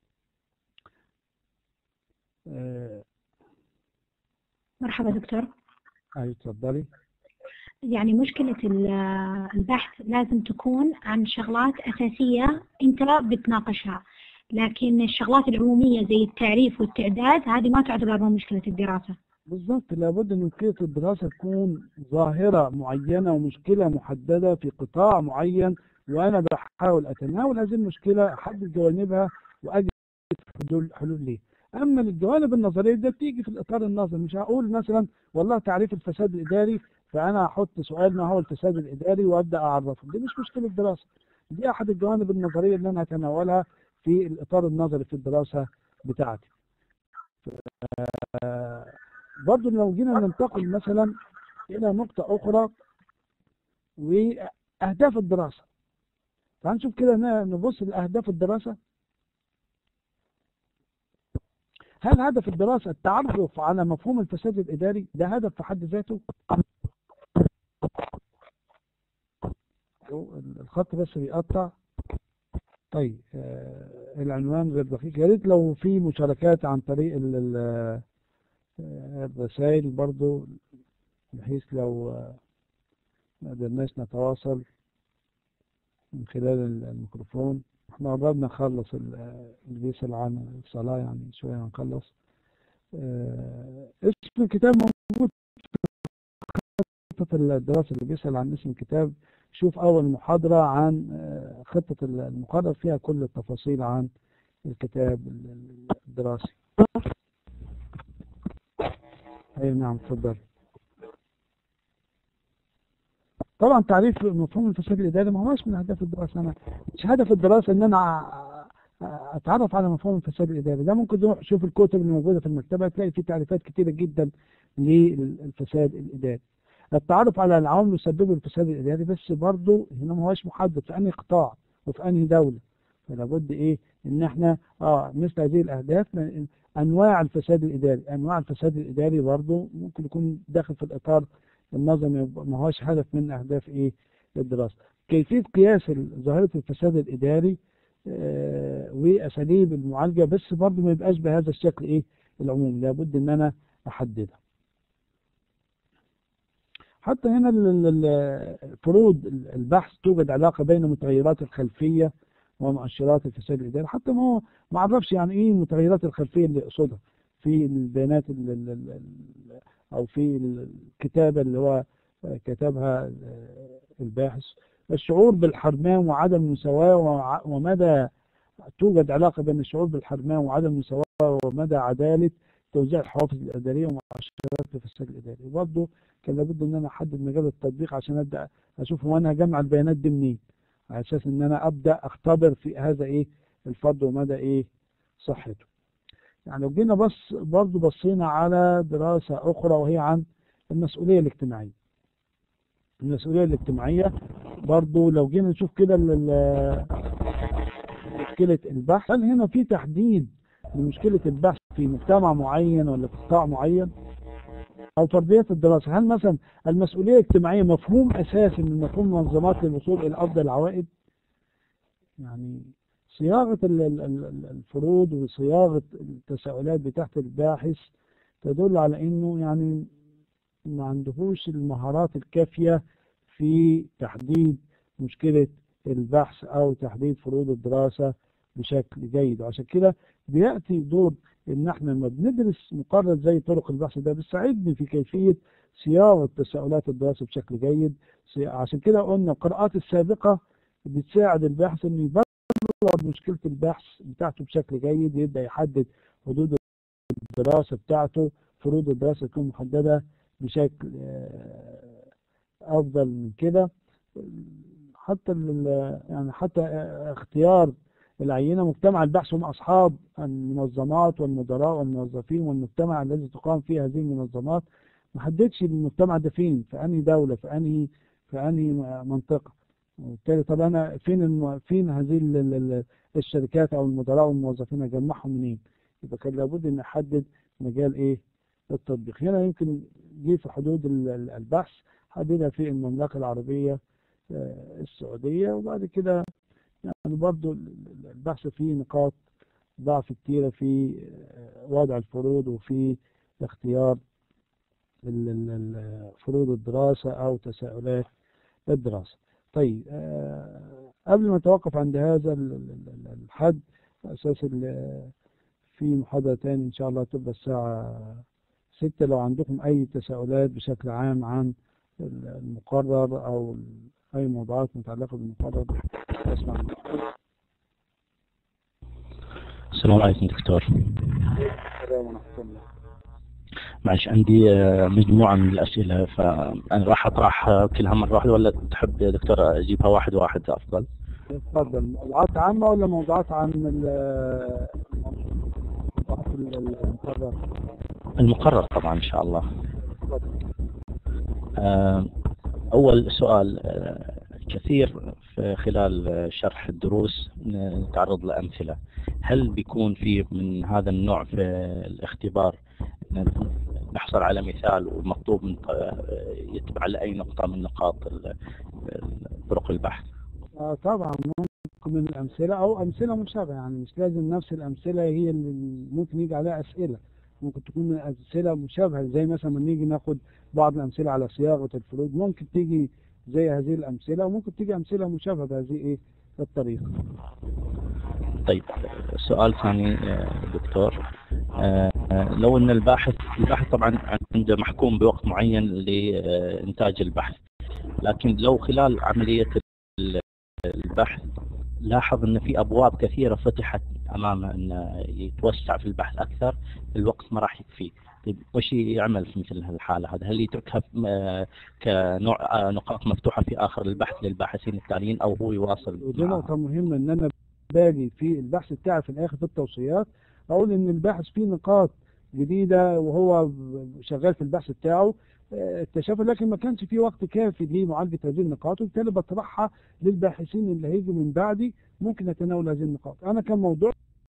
آه مرحبا دكتور ايوه اتفضلي يعني مشكلة ال- البحث لازم تكون عن شغلات أساسية أنت بتناقشها لكن الشغلات العمومية زي التعريف والتعداد هذه ما تعتبر من مشكلة الدراسة بالظبط لابد ان مشكله الدراسه تكون ظاهره معينه ومشكله محدده في قطاع معين وانا بحاول اتناول هذه المشكله احدد جوانبها واجد حلول حلول ليه اما الجوانب النظريه ده بتيجي في الاطار النظري مش هقول مثلا والله تعريف الفساد الاداري فانا هحط سؤال ما هو الفساد الاداري وابدا اعرفه دي مش مشكله دراسه دي احد الجوانب النظريه اللي انا هتناولها في الاطار النظري في الدراسه بتاعتي ف- برضه لو جينا ننتقل مثلا إلى نقطة أخرى وأهداف الدراسة تعال نشوف كده ن- نبص لأهداف الدراسة هل هدف الدراسة التعرف على مفهوم الفساد الإداري ده هدف في حد ذاته؟ الخط بس بيقطع طيب آه، العنوان غير دقيق يا ريت لو في مشاركات عن طريق ال- ال- آه، الرسائل برضو بحيث لو آه، ما قدرناش نتواصل من خلال ال- الميكروفون احنا قربنا نخلص ال- آه، اللي بيسأل عن الصلاة يعني شوية هنخلص آه، اسم الكتاب موجود في خطة الدراسة اللي بيسأل عن اسم الكتاب شوف أول محاضرة عن آه، خطة المقرر فيها كل التفاصيل عن الكتاب الدراسي أي نعم تفضل طبعا تعريف مفهوم الفساد الإداري ما هوش من أهداف الدراسة أنا مش هدف الدراسة إن أنا أ- أ- أتعرف على مفهوم الفساد الإداري ده ممكن تروح تشوف الكتب اللي موجودة في المكتبة تلاقي فيه تعريفات كتيرة جدا للفساد الإداري التعرف على العوامل المسببة للفساد الإداري بس برضه هنا ما هوش محدد في أنهي قطاع وفي أنهي دولة فلا بد إيه إن إحنا آه مثل هذه الأهداف ن- أنواع الفساد الإداري أنواع الفساد الإداري برضه ممكن يكون داخل في الإطار النظري ما هوش هدف من أهداف إيه الدراسة كيفية قياس ال- ظاهرة الفساد الإداري آه، وأساليب المعالجة بس برضه ما يبقاش بهذا الشكل إيه العمومي لابد إن أنا أحددها حتى هنا ال- ال- ال- فروض البحث توجد علاقة بين متغيرات الخلفية ومؤشرات الفساد الإداري حتى ما هو ما عرفش يعني إيه متغيرات الخلفية اللي يقصدها في البيانات ال- ال- ال- ال- أو في الكتابة اللي هو كتبها الباحث الشعور بالحرمان وعدم المساواة وع- ومدى توجد علاقة بين الشعور بالحرمان وعدم المساواة ومدى عدالة توزيع الحوافز الإدارية ومؤشرات الفساد الإداري وبرضه كان لابد إن أنا أحدد مجال التطبيق عشان أبدأ أشوف هو أنا هجمع البيانات دي منين على أساس إن أنا أبدأ أختبر في هذا إيه الفرد ومدى إيه صحته يعني لو جينا بس برضه بصينا على دراسة أخرى وهي عن المسؤولية الاجتماعية المسؤولية الاجتماعية برضو لو جينا نشوف كده ال- ال- مشكلة البحث هل هنا في تحديد لمشكلة البحث في مجتمع معين ولا في قطاع معين أو فرديات الدراسة هل مثلا المسؤولية الاجتماعية مفهوم أساسي من مفهوم المنظمات للوصول إلى أفضل العوائد يعني صياغة ال- ال- ال- الفروض وصياغة التساؤلات بتاعت الباحث تدل على إنه يعني ما عندهوش المهارات الكافية في تحديد مشكلة البحث أو تحديد فروض الدراسة بشكل جيد وعشان كده بيأتي دور إن احنا لما بندرس مقرر زي طرق البحث ده بيساعدني في كيفية صياغة تساؤلات الدراسة بشكل جيد صي- عشان كده قلنا القراءات السابقة بتساعد الباحث إنه يبرر مشكلة البحث بتاعته بشكل جيد يبدأ يحدد حدود الدراسة بتاعته فروض الدراسة تكون محددة بشكل آه، افضل من كده حتى ال- يعني حتى اختيار العينه مجتمع البحث هم اصحاب المنظمات والمدراء والموظفين والمجتمع الذي تقام فيه هذه المنظمات ما حددش المجتمع ده فين في انهي دوله في انهي في انهي منطقه وبالتالي طب انا فين الم... فين هذه ال- ال- ال- الشركات او المدراء والموظفين اجمعهم منين يبقى كان لابد ان احدد مجال ايه التطبيق هنا يمكن جه في حدود ال- ال- البحث حددها في المملكة العربية آه، السعودية وبعد كده يعني برضو ال- ال- البحث فيه نقاط ضعف كتيرة في آه، وضع الفروض وفي اختيار ال- ال- ال- فروض الدراسة أو تساؤلات الدراسة طيب آه، قبل ما نتوقف عند هذا ال- ال- ال- الحد أساس ال- في محاضرة تاني إن شاء الله تبقى الساعة ستة لو عندكم أي تساؤلات بشكل عام عن المقرر أو أي موضوعات متعلقة بالمقرر أسمع منكم. السلام عليكم دكتور السلام ورحمة الله معلش عندي آه، مجموعة من الأسئلة فأنا راح أطرح كلها مرة واحدة ولا تحب يا دكتور أجيبها واحد واحد أفضل اتفضل موضوعات عامة ولا موضوعات عن ال- موضوعات ال- المقرر؟ المقرر طبعا إن شاء الله اتفضل. آه، أول سؤال آه، كثير في خلال آه، شرح الدروس نتعرض لأمثلة هل بيكون في من هذا النوع في الاختبار نحصل على مثال ومطلوب من آه، يتبع لأي نقطة من نقاط ال- ال- طرق البحث آه طبعا ممكن من الأمثلة أو أمثلة مشابهة يعني مش لازم نفس الأمثلة هي اللي ممكن يجي عليها أسئلة ممكن تكون من أمثلة مشابهة زي مثلا لما نيجي ناخد بعض الأمثلة على صياغة الفروض ممكن تيجي زي هذه الأمثلة وممكن تيجي أمثلة مشابهة بهذه إيه الطريقة طيب سؤال ثاني آه، دكتور آه، آه، لو ان الباحث الباحث طبعا عنده محكوم بوقت معين لانتاج البحث لكن لو خلال عمليه البحث لاحظ ان في ابواب كثيره فتحت امامه انه يتوسع في البحث اكثر الوقت ما راح يكفيه طيب وش يعمل في مثل هالحاله هذا هل يتركها م- كنوع آه، نقاط مفتوحه في اخر البحث للباحثين التاليين او هو يواصل ودي معها؟ نقطة مهمة إن أنا باجي في البحث بتاعي في الآخر في التوصيات أقول إن الباحث فيه نقاط جديدة وهو شغال في البحث بتاعه آه، اكتشفها لكن ما كانش في وقت كافي لمعالجة هذه النقاط وبالتالي بطرحها للباحثين اللي هيجوا من بعدي ممكن يتناول هذه النقاط أنا كان موضوع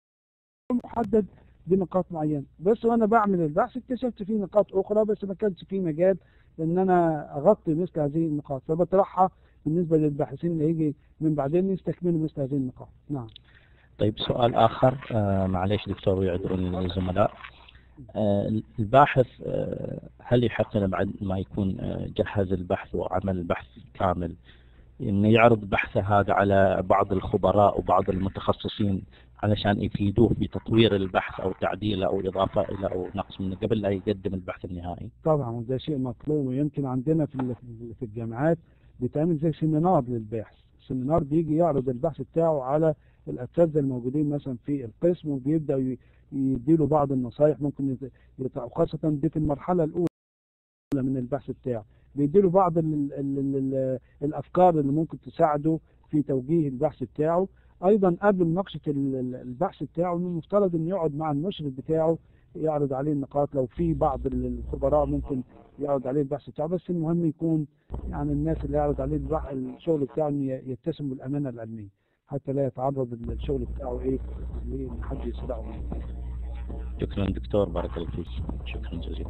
محدد بنقاط معينة بس وأنا بعمل البحث اكتشفت فيه نقاط أخرى بس ما كانش فيه مجال إن أنا أغطي مثل هذه النقاط فبطرحها بالنسبة للباحثين اللي هيجي من بعدين يستكملوا مثل هذه النقاط نعم طيب سؤال آخر آه معليش دكتور ويعذروني الزملاء آه الباحث آه هل يحق له بعد ما يكون آه جهز البحث وعمل البحث كامل انه يعرض بحثه هذا على بعض الخبراء وبعض المتخصصين علشان يفيدوه بتطوير البحث او تعديله او اضافه الى او نقص منه قبل لا يقدم البحث النهائي. طبعا وده شيء مطلوب ويمكن عندنا في ال- في الجامعات بيتعمل زي سيمينار للباحث سيمينار بيجي يعرض البحث بتاعه على الاساتذه الموجودين مثلا في القسم وبيبدا ي- يديله بعض النصائح ممكن يت- يت- وخاصه دي في المرحله الاولى من البحث بتاعه بيديله بعض ال ال ال ال الافكار اللي ممكن تساعده في توجيه البحث بتاعه ايضا قبل مناقشه ال- ال- البحث بتاعه من المفترض انه يقعد مع المشرف بتاعه يعرض عليه النقاط لو في بعض ال- الخبراء ممكن يعرض عليه البحث بتاعه بس المهم يكون يعني الناس اللي يعرض عليه البح- الشغل بتاعه إنه ي- يتسم بالامانه العلميه حتى لا يتعرض ال- الشغل بتاعه ايه لان حد يسرقه منه. شكرا دكتور بارك الله فيك شكرا جزيلا.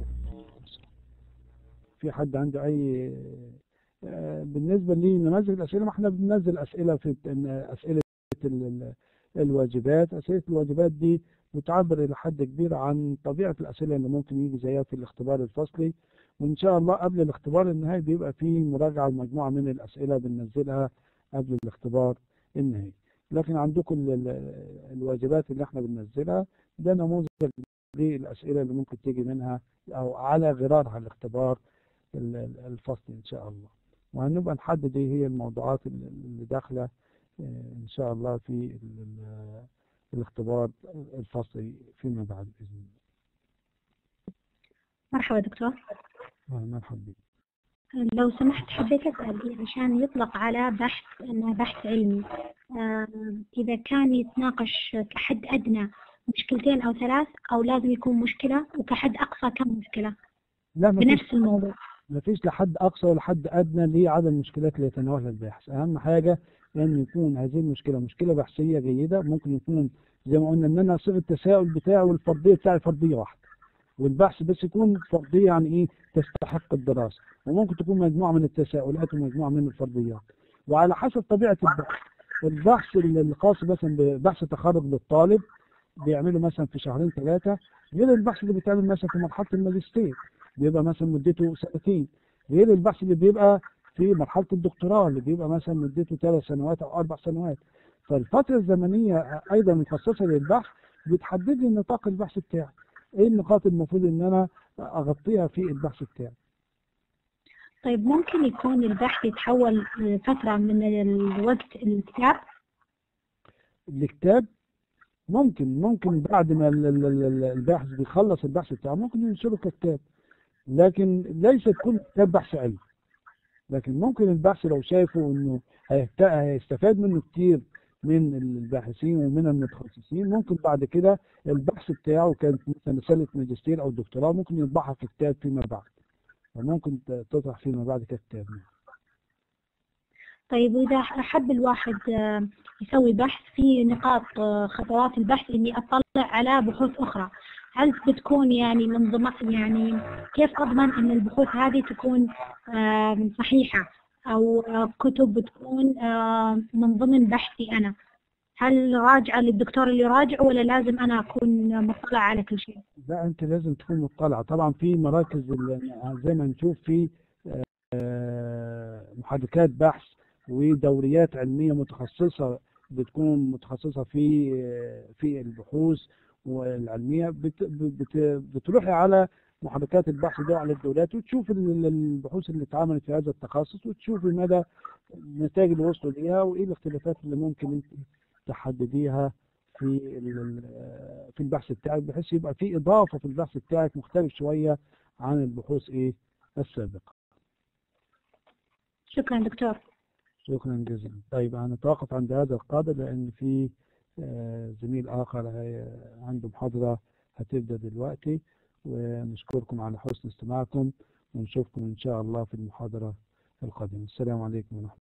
في حد عنده اي آه، بالنسبه لنماذج الاسئله ما احنا بننزل اسئله في إن اسئله ال- ال- الواجبات اسئله الواجبات دي بتعبر الى حد كبير عن طبيعه الاسئله اللي ممكن يجي زيها في الاختبار الفصلي وان شاء الله قبل الاختبار النهائي بيبقى في مراجعه لمجموعه من الاسئله بننزلها قبل الاختبار النهائي لكن عندكم ال- ال- الواجبات اللي احنا بننزلها ده نموذج للاسئله اللي ممكن تيجي منها او على غرارها الاختبار ال- ال- الفصل إن شاء الله وهنبقى نحدد إيه هي الموضوعات اللي اللي داخلة آه، إن شاء الله في ال- ال- الاختبار الفصلي فيما بعد بإذن الله مرحبا دكتور آه، مرحبا بك لو سمحت حبيت أسأل عشان يطلق على بحث أنه بحث علمي آه، إذا كان يتناقش كحد أدنى مشكلتين أو ثلاث أو لازم يكون مشكلة وكحد أقصى كم مشكلة لا ما فيش بنفس الموضوع ما فيش لحد أقصى ولا حد أدنى لعدد المشكلات اللي يتناولها الباحث أهم حاجة أن يكون هذه المشكلة مشكلة بحثية جيدة ممكن يكون زي ما قلنا إن أنا صيغة التساؤل بتاعي والفرضية بتاعي فرضية واحدة والبحث بس يكون فرضية يعني إيه تستحق الدراسة وممكن تكون مجموعة من التساؤلات ومجموعة من الفرضيات وعلى حسب طبيعة البحث البحث الخاص مثلا ببحث تخرج للطالب بيعمله مثلا في شهرين ثلاثة غير البحث اللي بيتعمل مثلا في مرحلة الماجستير بيبقى مثلا مدته سنتين غير البحث اللي بيبقى في مرحلة الدكتوراه اللي بيبقى مثلا مدته ثلاث سنوات أو أربع سنوات فالفترة الزمنية أيضا مخصصة للبحث بتحدد لي نطاق البحث بتاعي إيه النقاط المفروض إن أنا أغطيها في البحث بتاعي طيب ممكن يكون البحث يتحول فترة من الوقت الكتاب الكتاب ممكن ممكن بعد ما ال- ال- ال- الباحث بيخلص البحث بتاعه ممكن ينشره ككتاب لكن ليس كل كتاب بحث علمي لكن ممكن البحث لو شايفه انه هيهت- هيستفاد منه كتير من الباحثين ومن المتخصصين ممكن بعد كده البحث بتاعه كانت مثلا رسالة ماجستير او دكتوراه ممكن يطبعها في كتاب فيما بعد وممكن ت- تطرح فيما بعد ككتاب طيب وإذا حب الواحد آه، يسوي بحث في نقاط آه، خطوات البحث إني أطلع على بحوث أخرى هل بتكون يعني من ضمن يعني كيف أضمن أن البحوث هذه تكون آه، صحيحة أو آه، كتب بتكون آه، من ضمن بحثي أنا هل راجعة للدكتور اللي يراجع ولا لازم أنا أكون مطلع على كل شيء؟ لا انت لازم تكون مطلع طبعا في مراكز ال- زي ما نشوف في آه، محركات بحث ودوريات علمية متخصصة بتكون متخصصة في في البحوث والعلمية بت بت بتروحي على محركات البحث ده على الدولات وتشوف ال- البحوث اللي اتعملت في هذا التخصص وتشوفي مدى النتائج اللي وصلوا ليها وايه الاختلافات اللي ممكن انت تحدديها في ال- ال- في البحث بتاعك بحيث يبقى في اضافه في البحث بتاعك مختلف شويه عن البحوث ايه السابقه. شكرا دكتور شكرا جزيلا. طيب هنتوقف عند هذا القدر لان في آه، زميل اخر هي- عنده محاضره هتبدا دلوقتي ونشكركم على حسن استماعكم ونشوفكم ان شاء الله في المحاضره القادمه. السلام عليكم ورحمه الله